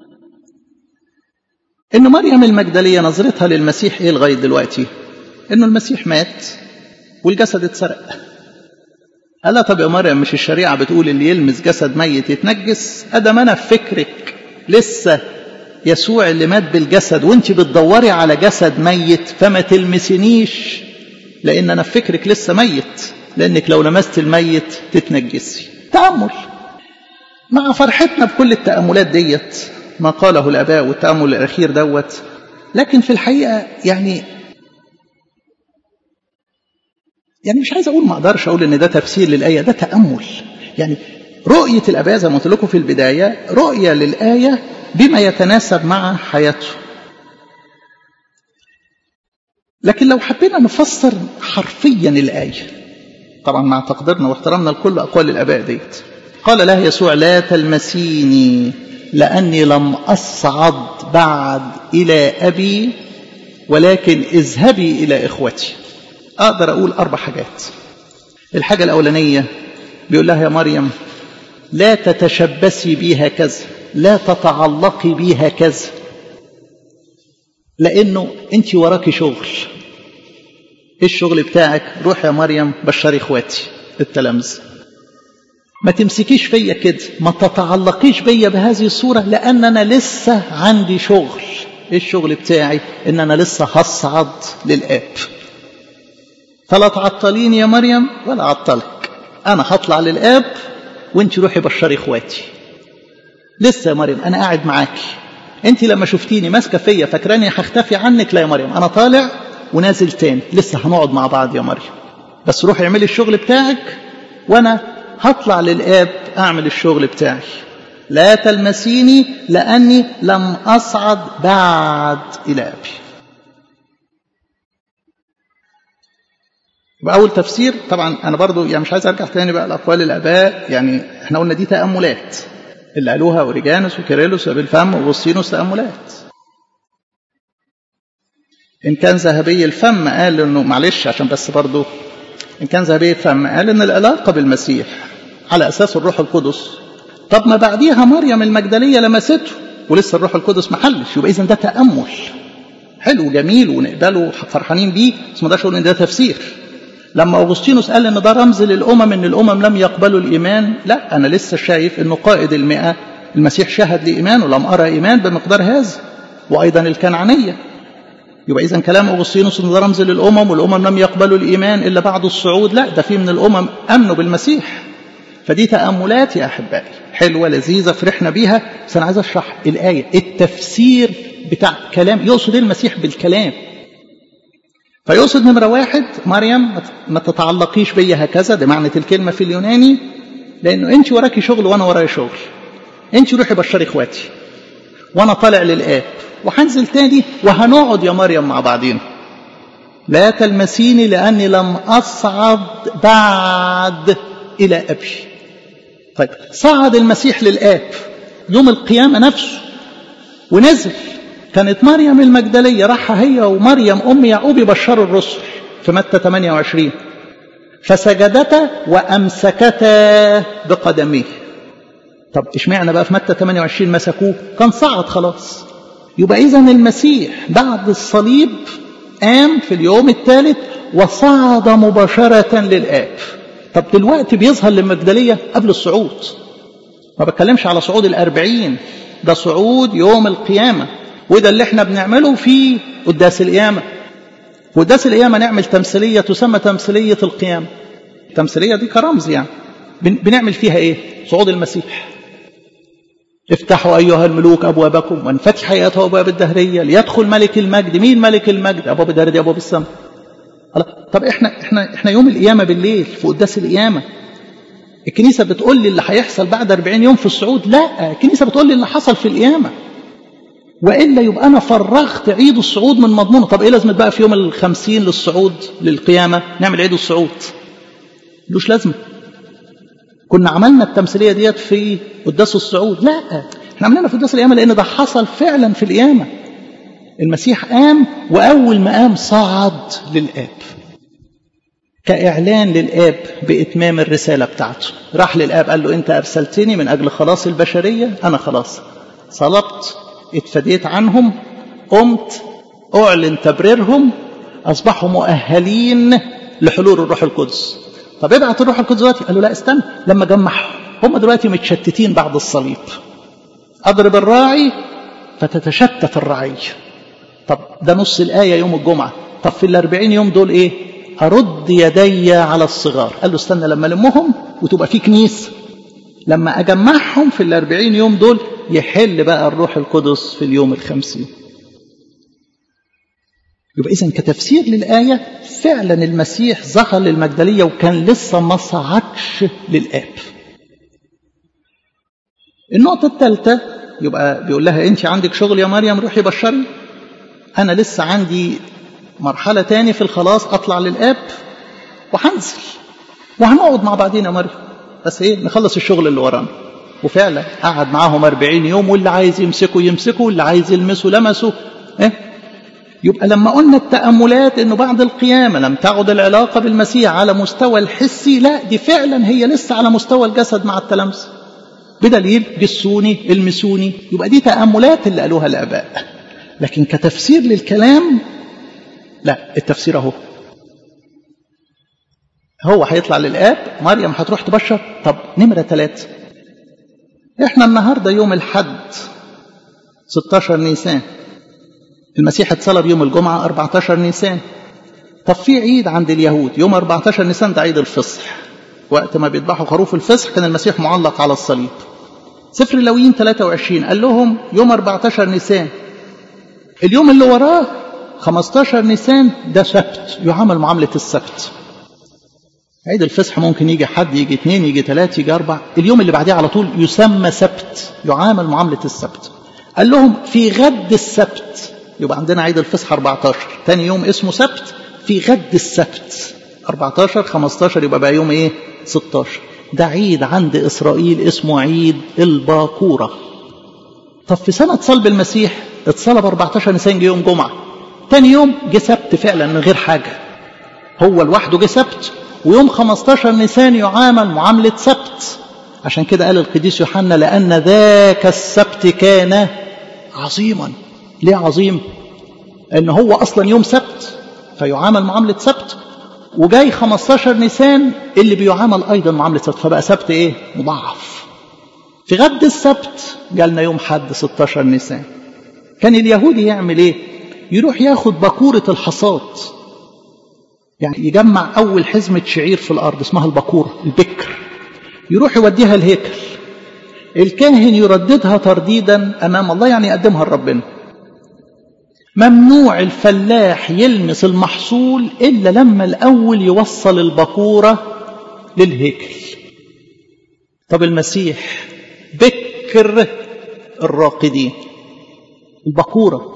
[SPEAKER 2] ان مريم المجدليه نظرتها للمسيح ايه لغايه دلوقتي انه المسيح مات والجسد اتسرق قال طب يا مريم مش الشريعه بتقول اللي يلمس جسد ميت يتنجس ادم انا في فكرك لسه يسوع اللي مات بالجسد وانت بتدوري على جسد ميت فما تلمسنيش لان انا في فكرك لسه ميت لانك لو لمست الميت تتنجسي تامل مع فرحتنا بكل التاملات ديت ما قاله الاباء والتامل الاخير دوت لكن في الحقيقه يعني يعني مش عايز اقول ما اقدرش اقول ان ده تفسير للايه ده تامل يعني رؤيه الاباء زي ما قلت لكم في البدايه رؤيه للايه بما يتناسب مع حياته لكن لو حبينا نفسر حرفيا الايه طبعا مع تقديرنا واحترامنا لكل اقوال الاباء ديت قال لها يسوع لا تلمسيني لأني لم أصعد بعد إلى أبي ولكن اذهبي إلى إخوتي أقدر أقول أربع حاجات الحاجة الأولانية بيقول لها يا مريم لا تتشبثي بي هكذا لا تتعلقي بي هكذا لأنه أنت وراكي شغل إيه الشغل بتاعك روح يا مريم بشري إخواتي التلامذة ما تمسكيش فيا كده ما تتعلقيش بيا بهذه الصورة لأن أنا لسه عندي شغل إيه الشغل بتاعي إن أنا لسه هصعد للآب فلا تعطليني يا مريم ولا أعطلك أنا هطلع للآب وانت روحي بشري إخواتي لسه يا مريم أنا قاعد معاكي انت لما شفتيني ماسكة فيا فاكراني هختفي عنك لا يا مريم أنا طالع ونازل تاني لسه هنقعد مع بعض يا مريم بس روحي اعملي الشغل بتاعك وأنا هطلع للآب أعمل الشغل بتاعي لا تلمسيني لأني لم أصعد بعد إلى أبي يبقى أول تفسير طبعا أنا برضو يعني مش عايز أرجع تاني بقى لأقوال الآباء يعني إحنا قلنا دي تأملات اللي قالوها أوريجانوس وكيرلس وبالفم وغسطينوس تأملات إن كان ذهبي الفم قال إنه معلش عشان بس برضو إن كان ذهبي الفم قال إن العلاقة بالمسيح على أساس الروح القدس طب ما بعديها مريم المجدلية لمسته ولسه الروح القدس محلش يبقى إذا ده تأمل حلو جميل ونقبله فرحانين بيه بس ما ده شغل إن ده تفسير لما أغسطينوس قال إن ده رمز للأمم إن الأمم لم يقبلوا الإيمان لا أنا لسه شايف إنه قائد المئة المسيح شهد لإيمان ولم أرى إيمان بمقدار هذا وأيضا الكنعانية يبقى إذا كلام أغسطينوس إن ده رمز للأمم والأمم لم يقبلوا الإيمان إلا بعد الصعود لا ده في من الأمم أمنوا بالمسيح فدي تأملات يا أحبائي حلوة لذيذة فرحنا بيها بس أنا عايز أشرح الآية التفسير بتاع كلام يقصد المسيح بالكلام فيقصد نمرة واحد مريم ما تتعلقيش بيا هكذا ده معنى الكلمة في اليوناني لأنه أنت وراكي شغل وأنا ورايا شغل أنت روحي بشري إخواتي وأنا طالع للآب وهنزل تاني وهنقعد يا مريم مع بعضينا لا تلمسيني لأني لم أصعد بعد إلى أبي طيب صعد المسيح للآب يوم القيامة نفسه ونزل كانت مريم المجدلية راحة هي ومريم أم يعقوب يبشروا الرسل في متى 28 فسجدتا وأمسكتا بقدميه طب اشمعنى بقى في متى 28 مسكوه كان صعد خلاص يبقى إذا المسيح بعد الصليب قام في اليوم الثالث وصعد مباشرة للآب طب دلوقتي بيظهر للمجدلية قبل الصعود ما بتكلمش على صعود الأربعين ده صعود يوم القيامة وده اللي احنا بنعمله في قداس القيامة قداس القيامة نعمل تمثيلية تسمى تمثيلية القيامة التمثيلية دي كرمز يعني بنعمل فيها ايه صعود المسيح افتحوا أيها الملوك أبوابكم وانفتح أيها أبواب الدهرية ليدخل ملك المجد مين ملك المجد أبواب الدهرية دي أبواب السماء طب احنا احنا احنا يوم القيامة بالليل في قداس القيامة الكنيسة بتقول لي اللي هيحصل بعد 40 يوم في الصعود لا الكنيسة بتقول لي اللي حصل في القيامة وإلا يبقى أنا فرغت عيد الصعود من مضمونه طب إيه لازمة بقى في يوم الخمسين للصعود للقيامة نعمل عيد الصعود ملوش لازمة كنا عملنا التمثيلية ديت في قداس الصعود لا احنا عملنا في قداس القيامة لأن ده حصل فعلا في القيامة المسيح قام وأول ما قام صعد للآب كإعلان للآب بإتمام الرسالة بتاعته راح للآب قال له أنت أرسلتني من أجل خلاص البشرية أنا خلاص صلبت اتفديت عنهم قمت أعلن تبريرهم أصبحوا مؤهلين لحلول الروح القدس طب ابعت الروح القدس دلوقتي قال له لا استنى لما جمعهم هم دلوقتي متشتتين بعد الصليب أضرب الراعي فتتشتت الرعية طب ده نص الآية يوم الجمعة طب في الأربعين يوم دول إيه أرد يدي على الصغار قال له استنى لما لمهم وتبقى في كنيسة لما أجمعهم في الأربعين يوم دول يحل بقى الروح القدس في اليوم الخمسين يبقى إذن كتفسير للآية فعلا المسيح ظهر للمجدلية وكان لسه ما صعدش للآب النقطة الثالثة يبقى بيقول لها أنت عندك شغل يا مريم روحي بشري أنا لسه عندي مرحلة تاني في الخلاص أطلع للآب وهنزل وهنقعد مع بعضين يا مريم بس ايه نخلص الشغل اللي ورانا وفعلا قعد معاهم 40 يوم واللي عايز يمسكه يمسكه واللي عايز يلمسه لمسه إيه؟ يبقى لما قلنا التأملات انه بعد القيامة لم تعد العلاقة بالمسيح على مستوى الحسي لا دي فعلا هي لسه على مستوى الجسد مع التلامس بدليل جسوني المسوني يبقى دي تأملات اللي قالوها الآباء لكن كتفسير للكلام لا التفسير اهو هو هيطلع للآب مريم هتروح تبشر طب نمرة ثلاثة احنا النهاردة يوم الحد 16 نيسان المسيح اتصلب يوم الجمعة 14 نيسان طب في عيد عند اليهود يوم 14 نيسان ده عيد الفصح وقت ما بيذبحوا خروف الفصح كان المسيح معلق على الصليب سفر اللويين 23 قال لهم يوم 14 نيسان اليوم اللي وراه 15 نيسان ده سبت يعامل معاملة السبت عيد الفصح ممكن يجي حد يجي اثنين يجي ثلاثة يجي أربع اليوم اللي بعديه على طول يسمى سبت يعامل معاملة السبت قال لهم في غد السبت يبقى عندنا عيد الفصح 14 تاني يوم اسمه سبت في غد السبت 14 15 يبقى بقى يوم ايه 16 ده عيد عند إسرائيل اسمه عيد الباكورة طب في سنة صلب المسيح اتصلب 14 نيسان جه يوم جمعة تاني يوم جه سبت فعلا من غير حاجة هو لوحده جه سبت ويوم 15 نيسان يعامل معاملة سبت عشان كده قال القديس يوحنا لأن ذاك السبت كان عظيما ليه عظيم ان هو اصلا يوم سبت فيعامل معاملة سبت وجاي 15 نيسان اللي بيعامل ايضا معاملة سبت فبقى سبت ايه مضاعف في غد السبت جالنا يوم حد 16 نيسان كان اليهودي يعمل ايه يروح ياخد بكورة الحصاد يعني يجمع اول حزمة شعير في الارض اسمها البكورة البكر يروح يوديها الهيكل الكاهن يرددها ترديدا امام الله يعني يقدمها لربنا ممنوع الفلاح يلمس المحصول إلا لما الأول يوصل البكورة للهيكل طب المسيح بكر الراقدين البكورة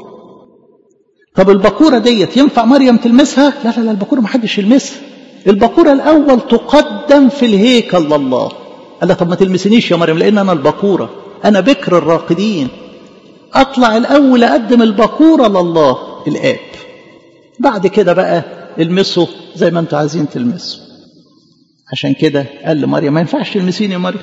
[SPEAKER 2] طب البكورة ديت ينفع مريم تلمسها لا لا لا البكورة محدش يلمسها البكورة الأول تقدم في الهيكل لله قال طب ما تلمسنيش يا مريم لأن أنا البكورة أنا بكر الراقدين أطلع الأول أقدم البكورة لله الآب بعد كده بقى المسه زي ما أنتوا عايزين تلمسوا عشان كده قال لمريم ما ينفعش تلمسيني يا مريم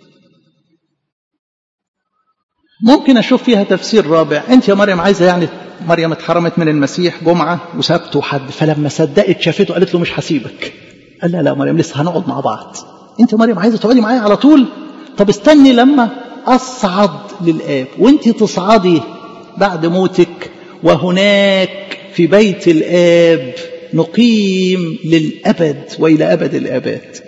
[SPEAKER 2] ممكن أشوف فيها تفسير رابع أنت يا مريم عايزة يعني مريم اتحرمت من المسيح جمعة وسبت وحد فلما صدقت شافته قالت له مش هسيبك قال لا لا مريم لسه هنقعد مع بعض أنت يا مريم عايزة تقعدي معايا على طول طب استني لما أصعد للآب وانت تصعدي بعد موتك وهناك في بيت الآب نقيم للأبد وإلى أبد الآباد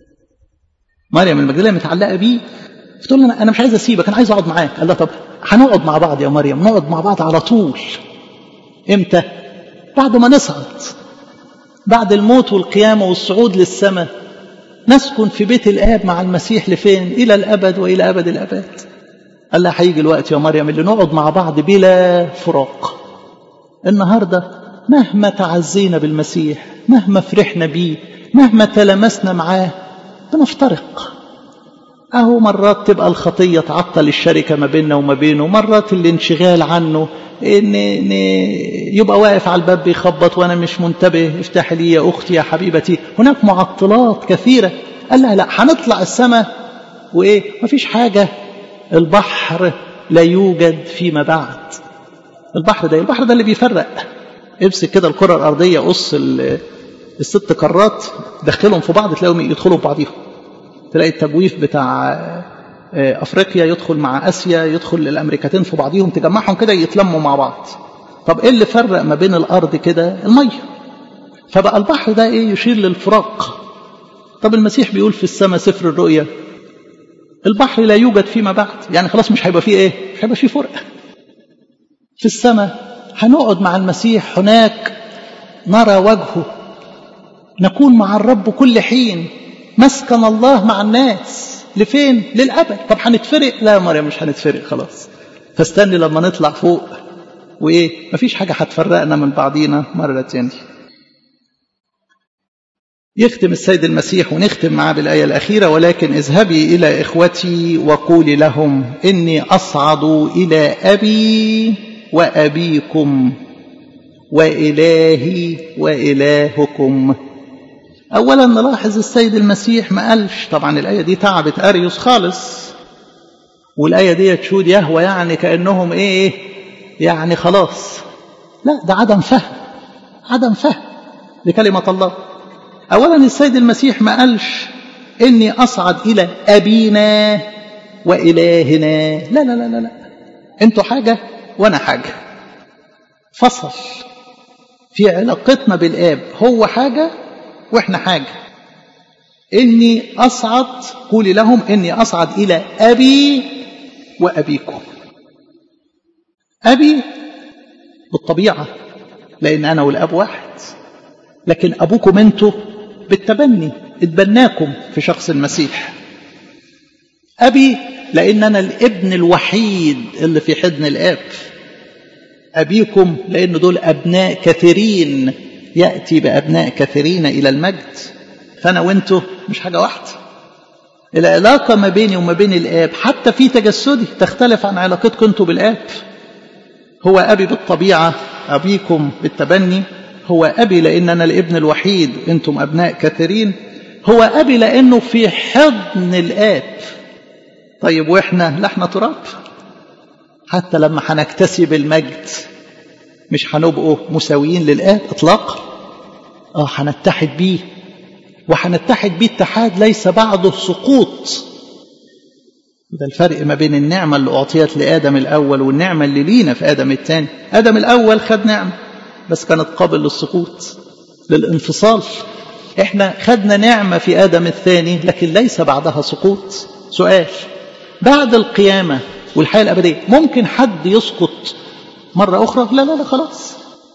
[SPEAKER 2] مريم المجدلية متعلقة بيه فتقول له أنا مش عايز أسيبك أنا عايز أقعد معاك قال لها طب هنقعد مع بعض يا مريم نقعد مع بعض على طول إمتى بعد ما نصعد بعد الموت والقيامة والصعود للسماء نسكن في بيت الآب مع المسيح لفين إلى الأبد وإلى أبد الأبد قال لها هيجي الوقت يا مريم اللي نقعد مع بعض بلا فراق النهاردة مهما تعزينا بالمسيح مهما فرحنا بيه مهما تلمسنا معاه بنفترق أهو مرات تبقى الخطية تعطل الشركة ما بيننا وما بينه مرات الانشغال عنه إن, إن يبقى واقف على الباب بيخبط وأنا مش منتبه افتح لي يا أختي يا حبيبتي هناك معطلات كثيرة قال لها لا هنطلع السماء وإيه مفيش حاجة البحر لا يوجد فيما بعد البحر ده البحر ده اللي بيفرق امسك كده الكرة الأرضية قص الست قارات دخلهم في بعض تلاقيهم يدخلوا في بعضيهم تلاقي التجويف بتاع افريقيا يدخل مع اسيا يدخل الامريكتين في بعضيهم تجمعهم كده يتلموا مع بعض طب ايه اللي فرق ما بين الارض كده الميه فبقى البحر ده ايه يشير للفراق طب المسيح بيقول في السماء سفر الرؤيا البحر لا يوجد فيما بعد يعني خلاص مش هيبقى فيه ايه مش هيبقى فيه فرق في السماء هنقعد مع المسيح هناك نرى وجهه نكون مع الرب كل حين مسكن الله مع الناس لفين للأبد طب هنتفرق لا يا مريم مش هنتفرق خلاص فاستني لما نطلع فوق وإيه مفيش حاجة هتفرقنا من بعضينا مرة تانية يختم السيد المسيح ونختم معاه بالآية الأخيرة ولكن اذهبي إلى إخوتي وقولي لهم إني أصعد إلى أبي وأبيكم وإلهي وإلهكم أولا نلاحظ السيد المسيح ما قالش طبعا الآية دي تعبت أريوس خالص والآية دي تشود يهوى يعني كأنهم إيه يعني خلاص لا ده عدم فهم عدم فهم لكلمة الله أولا السيد المسيح ما قالش إني أصعد إلى أبينا وإلهنا لا لا لا لا, لا. أنتوا حاجة وأنا حاجة فصل في علاقتنا بالآب هو حاجة وإحنا حاجة إني أصعد قولي لهم إني أصعد إلى أبي وأبيكم أبي بالطبيعة لأن أنا والأب واحد لكن أبوكم أنتوا بالتبني اتبناكم في شخص المسيح أبي لأن أنا الابن الوحيد اللي في حضن الآب أبيكم لأن دول أبناء كثيرين يأتي بأبناء كثيرين إلى المجد فأنا وأنتوا مش حاجة واحدة العلاقة ما بيني وما بين الآب حتى في تجسدي تختلف عن علاقتكم أنتوا بالآب هو أبي بالطبيعة أبيكم بالتبني هو أبي لأن أنا الابن الوحيد أنتم أبناء كثيرين هو أبي لأنه في حضن الآب طيب وإحنا لا إحنا تراب حتى لما هنكتسب المجد مش هنبقوا مساويين للآب إطلاقا آه هنتحد بيه وهنتحد بيه اتحاد ليس بعده سقوط وده الفرق ما بين النعمة اللي أعطيت لآدم الأول والنعمة اللي لينا في آدم الثاني آدم الأول خد نعمة بس كانت قابل للسقوط للانفصال احنا خدنا نعمة في آدم الثاني لكن ليس بعدها سقوط سؤال بعد القيامة والحياة الأبدية ممكن حد يسقط مرة أخرى لا لا لا خلاص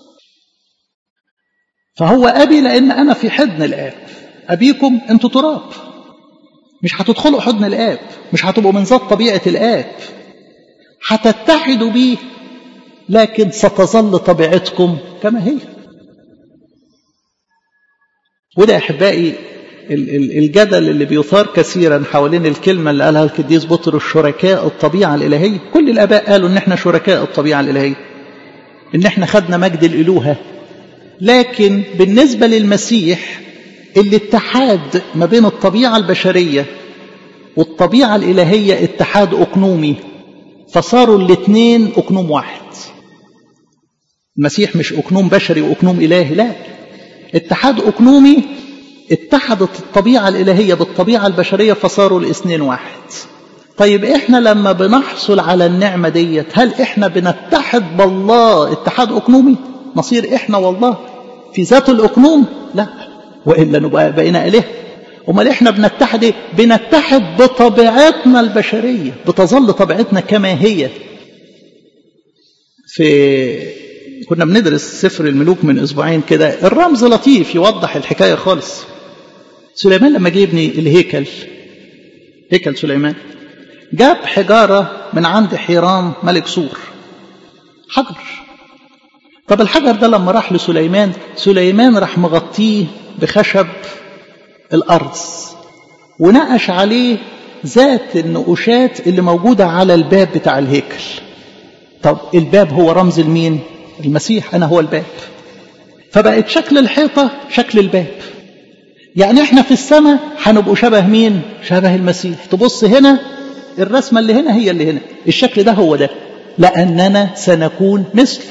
[SPEAKER 2] فهو أبي لأن أنا في حضن الآب أبيكم أنتوا تراب مش هتدخلوا حضن الآب مش هتبقوا من ذات طبيعة الآب هتتحدوا بيه لكن ستظل طبيعتكم كما هي وده أحبائي الجدل اللي بيثار كثيرا حوالين الكلمة اللي قالها القديس بطرس شركاء الطبيعة الإلهية كل الآباء قالوا إن احنا شركاء الطبيعة الإلهية إن احنا خدنا مجد الإلوهة لكن بالنسبة للمسيح الاتحاد ما بين الطبيعة البشرية والطبيعة الإلهية اتحاد أقنومي فصاروا الاثنين أقنوم واحد المسيح مش أقنوم بشري وأقنوم إلهي لا اتحاد أقنومي اتحدت الطبيعة الإلهية بالطبيعة البشرية فصاروا الاثنين واحد طيب احنا لما بنحصل على النعمة ديت هل احنا بنتحد بالله اتحاد أقنومي نصير احنا والله في ذات الأقنوم لا وإلا نبقى بقينا إله امال احنا بنتحد ايه بنتحد بطبيعتنا البشريه بتظل طبيعتنا كما هي في كنا بندرس سفر الملوك من اسبوعين كده الرمز لطيف يوضح الحكايه خالص سليمان لما جه يبني الهيكل هيكل سليمان جاب حجاره من عند حيرام ملك سور حجر طب الحجر ده لما راح لسليمان سليمان راح مغطيه بخشب الأرض ونقش عليه ذات النقوشات اللي موجودة على الباب بتاع الهيكل طب الباب هو رمز المين المسيح أنا هو الباب فبقت شكل الحيطة شكل الباب يعني احنا في السماء هنبقوا شبه مين شبه المسيح تبص هنا الرسمة اللي هنا هي اللي هنا الشكل ده هو ده لأننا سنكون مثله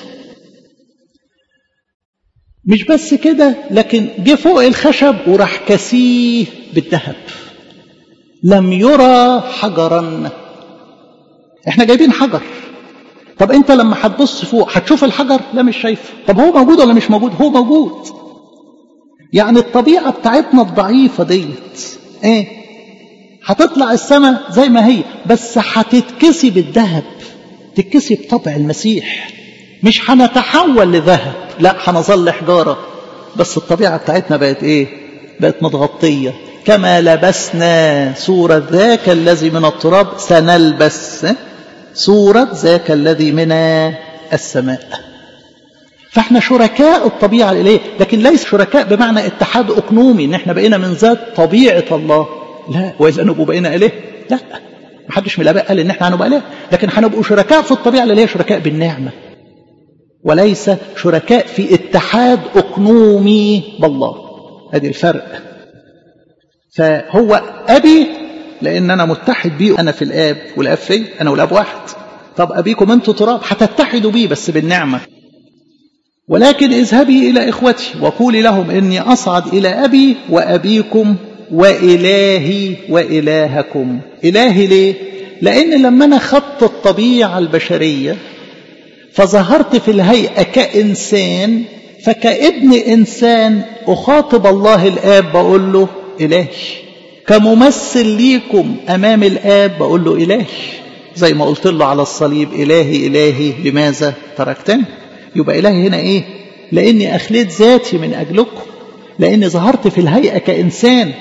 [SPEAKER 2] مش بس كده لكن جه فوق الخشب وراح كسيه بالذهب لم يرى حجرا احنا جايبين حجر طب انت لما هتبص فوق هتشوف الحجر لا مش شايفه طب هو موجود ولا مش موجود هو موجود يعني الطبيعه بتاعتنا الضعيفه ديت ايه هتطلع السماء زي ما هي بس هتتكسي بالذهب تتكسي بطبع المسيح مش هنتحول لذهب لا هنظل حجارة بس الطبيعة بتاعتنا بقت ايه بقت متغطية كما لبسنا صورة ذاك الذي من التراب سنلبس صورة ذاك الذي من السماء فاحنا شركاء الطبيعة الإلهية لكن ليس شركاء بمعنى اتحاد أقنومي إن احنا بقينا من ذات طبيعة الله لا وإذا نبقوا بقينا إله لا محدش من الآباء قال إن احنا هنبقى إله لكن هنبقوا شركاء في الطبيعة الإلهية شركاء بالنعمة وليس شركاء في اتحاد أقنومي بالله هذه الفرق فهو أبي لأن أنا متحد بيه أنا في الآب والآب في أنا والآب واحد طب أبيكم أنتوا تراب هتتحدوا بيه بس بالنعمة ولكن اذهبي إلى إخوتي وقولي لهم إني أصعد إلى أبي وأبيكم وإلهي وإلهكم إلهي ليه؟ لأن لما أنا خدت الطبيعة البشرية فظهرت في الهيئة كإنسان فكابن إنسان أخاطب الله الآب بقول له إلهي كممثل ليكم أمام الآب بقول له إلهي زي ما قلت له على الصليب إلهي إلهي لماذا تركتني يبقى إلهي هنا إيه لأني أخليت ذاتي من أجلكم لأني ظهرت في الهيئة كإنسان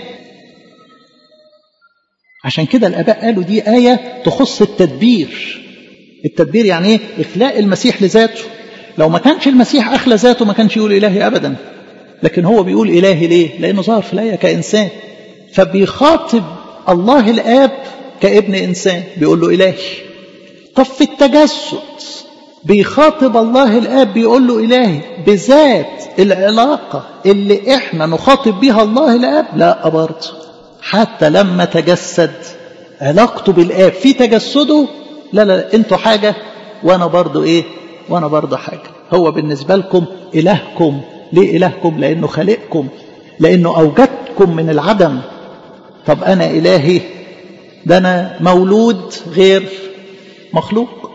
[SPEAKER 2] عشان كده الآباء قالوا دي آية تخص التدبير التدبير يعني إيه إخلاء المسيح لذاته لو ما كانش المسيح أخلى ذاته ما كانش يقول إلهي أبدا لكن هو بيقول إلهي ليه لأنه ظهر في الآية كإنسان فبيخاطب الله الآب كابن إنسان بيقول له إلهي طب في التجسد بيخاطب الله الآب بيقول له إلهي بذات العلاقة اللي إحنا نخاطب بيها الله الآب لا برضه حتى لما تجسد علاقته بالآب في تجسده لا لا انتوا حاجة وانا برضو ايه وانا برضو حاجة هو بالنسبة لكم إلهكم ليه إلهكم لأنه خالقكم لأنه أوجدكم من العدم طب أنا إلهي ده أنا مولود غير مخلوق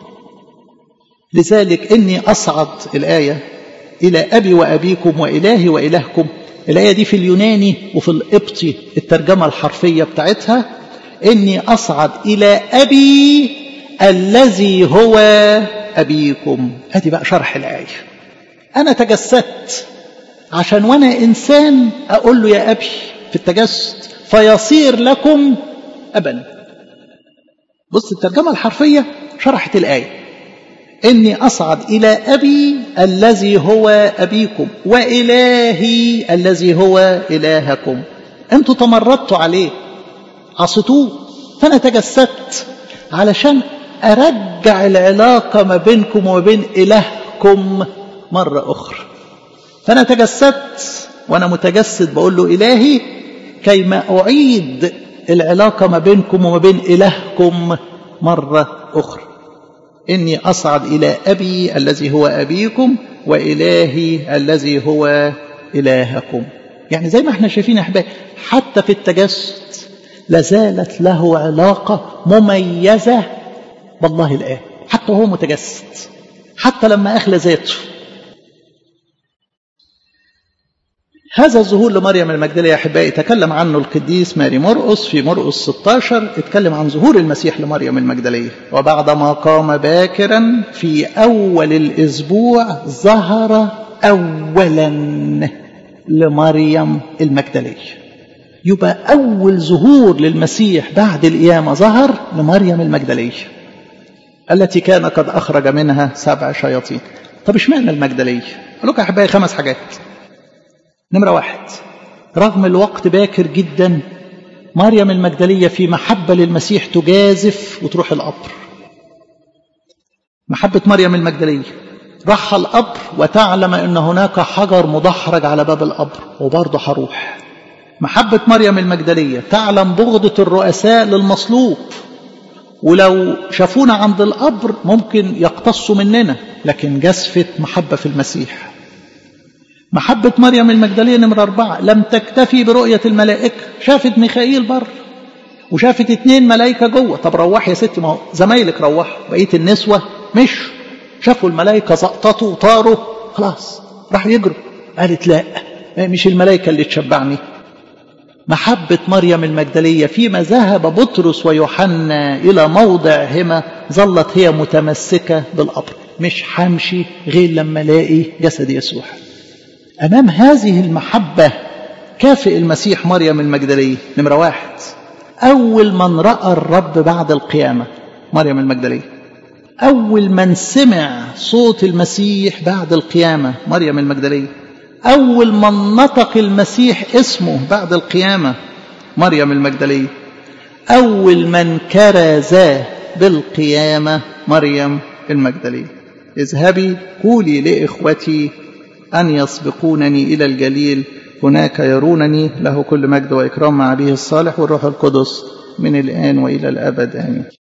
[SPEAKER 2] لذلك إني أصعد الآية إلى أبي وأبيكم وإلهي وإلهكم الآية دي في اليوناني وفي القبطي الترجمة الحرفية بتاعتها إني أصعد إلى أبي الذي هو أبيكم هذه بقى شرح الآية أنا تجسدت عشان وأنا إنسان أقول له يا أبي في التجسد فيصير لكم أبا بص الترجمة الحرفية شرحت الآية إني أصعد إلى أبي الذي هو أبيكم وإلهي الذي هو إلهكم أنتوا تمردتوا عليه عصتوه فأنا تجسدت علشان أرجع العلاقة ما بينكم وما بين إلهكم مرة أخرى فأنا تجسدت وأنا متجسد بقول له إلهي كيما أعيد العلاقة ما بينكم وما بين إلهكم مرة أخرى إني أصعد إلى أبي الذي هو أبيكم وإلهي الذي هو إلهكم يعني زي ما احنا شايفين أحبائي حتى في التجسد لازالت له علاقة مميزة بالله الآب حتى هو متجسد حتى لما أخلى ذاته هذا الظهور لمريم المجدلية يا أحبائي تكلم عنه القديس ماري مرقس في مرقس 16 اتكلم عن ظهور المسيح لمريم المجدلية وبعدما قام باكرا في أول الأسبوع ظهر أولا لمريم المجدلية يبقى أول ظهور للمسيح بعد القيامة ظهر لمريم المجدلية التي كان قد أخرج منها سبع شياطين طب اشمعنى المجدلية؟ أقول لكم يا أحبائي خمس حاجات نمرة واحد رغم الوقت باكر جدا مريم المجدلية في محبة للمسيح تجازف وتروح القبر محبة مريم المجدلية راح القبر وتعلم أن هناك حجر مدحرج على باب القبر وبرضه هروح محبة مريم المجدلية تعلم بغضة الرؤساء للمصلوب ولو شافونا عند القبر ممكن يقتصوا مننا لكن جسفت محبة في المسيح محبة مريم المجدلية نمرة أربعة لم تكتفي برؤية الملائكة شافت ميخائيل بر وشافت اتنين ملائكة جوه طب روح يا ستي ما هو زمايلك روحوا بقية النسوة مش شافوا الملائكة زقططوا وطاروا خلاص راحوا يجروا قالت لا مش الملائكة اللي تشبعني محبة مريم المجدلية فيما ذهب بطرس ويوحنا إلى موضعهما ظلت هي متمسكة بالقبر مش همشي غير لما الاقي جسد يسوع أمام هذه المحبة كافئ المسيح مريم المجدلية نمرة واحد أول من رأى الرب بعد القيامة مريم المجدلية أول من سمع صوت المسيح بعد القيامة مريم المجدلية أول من نطق المسيح اسمه بعد القيامة مريم المجدلية أول من كرز بالقيامة مريم المجدلية اذهبي قولي لإخوتي أن يسبقونني إلى الجليل هناك يرونني له كل مجد وإكرام مع أبيه الصالح والروح القدس من الآن وإلى الأبد آمين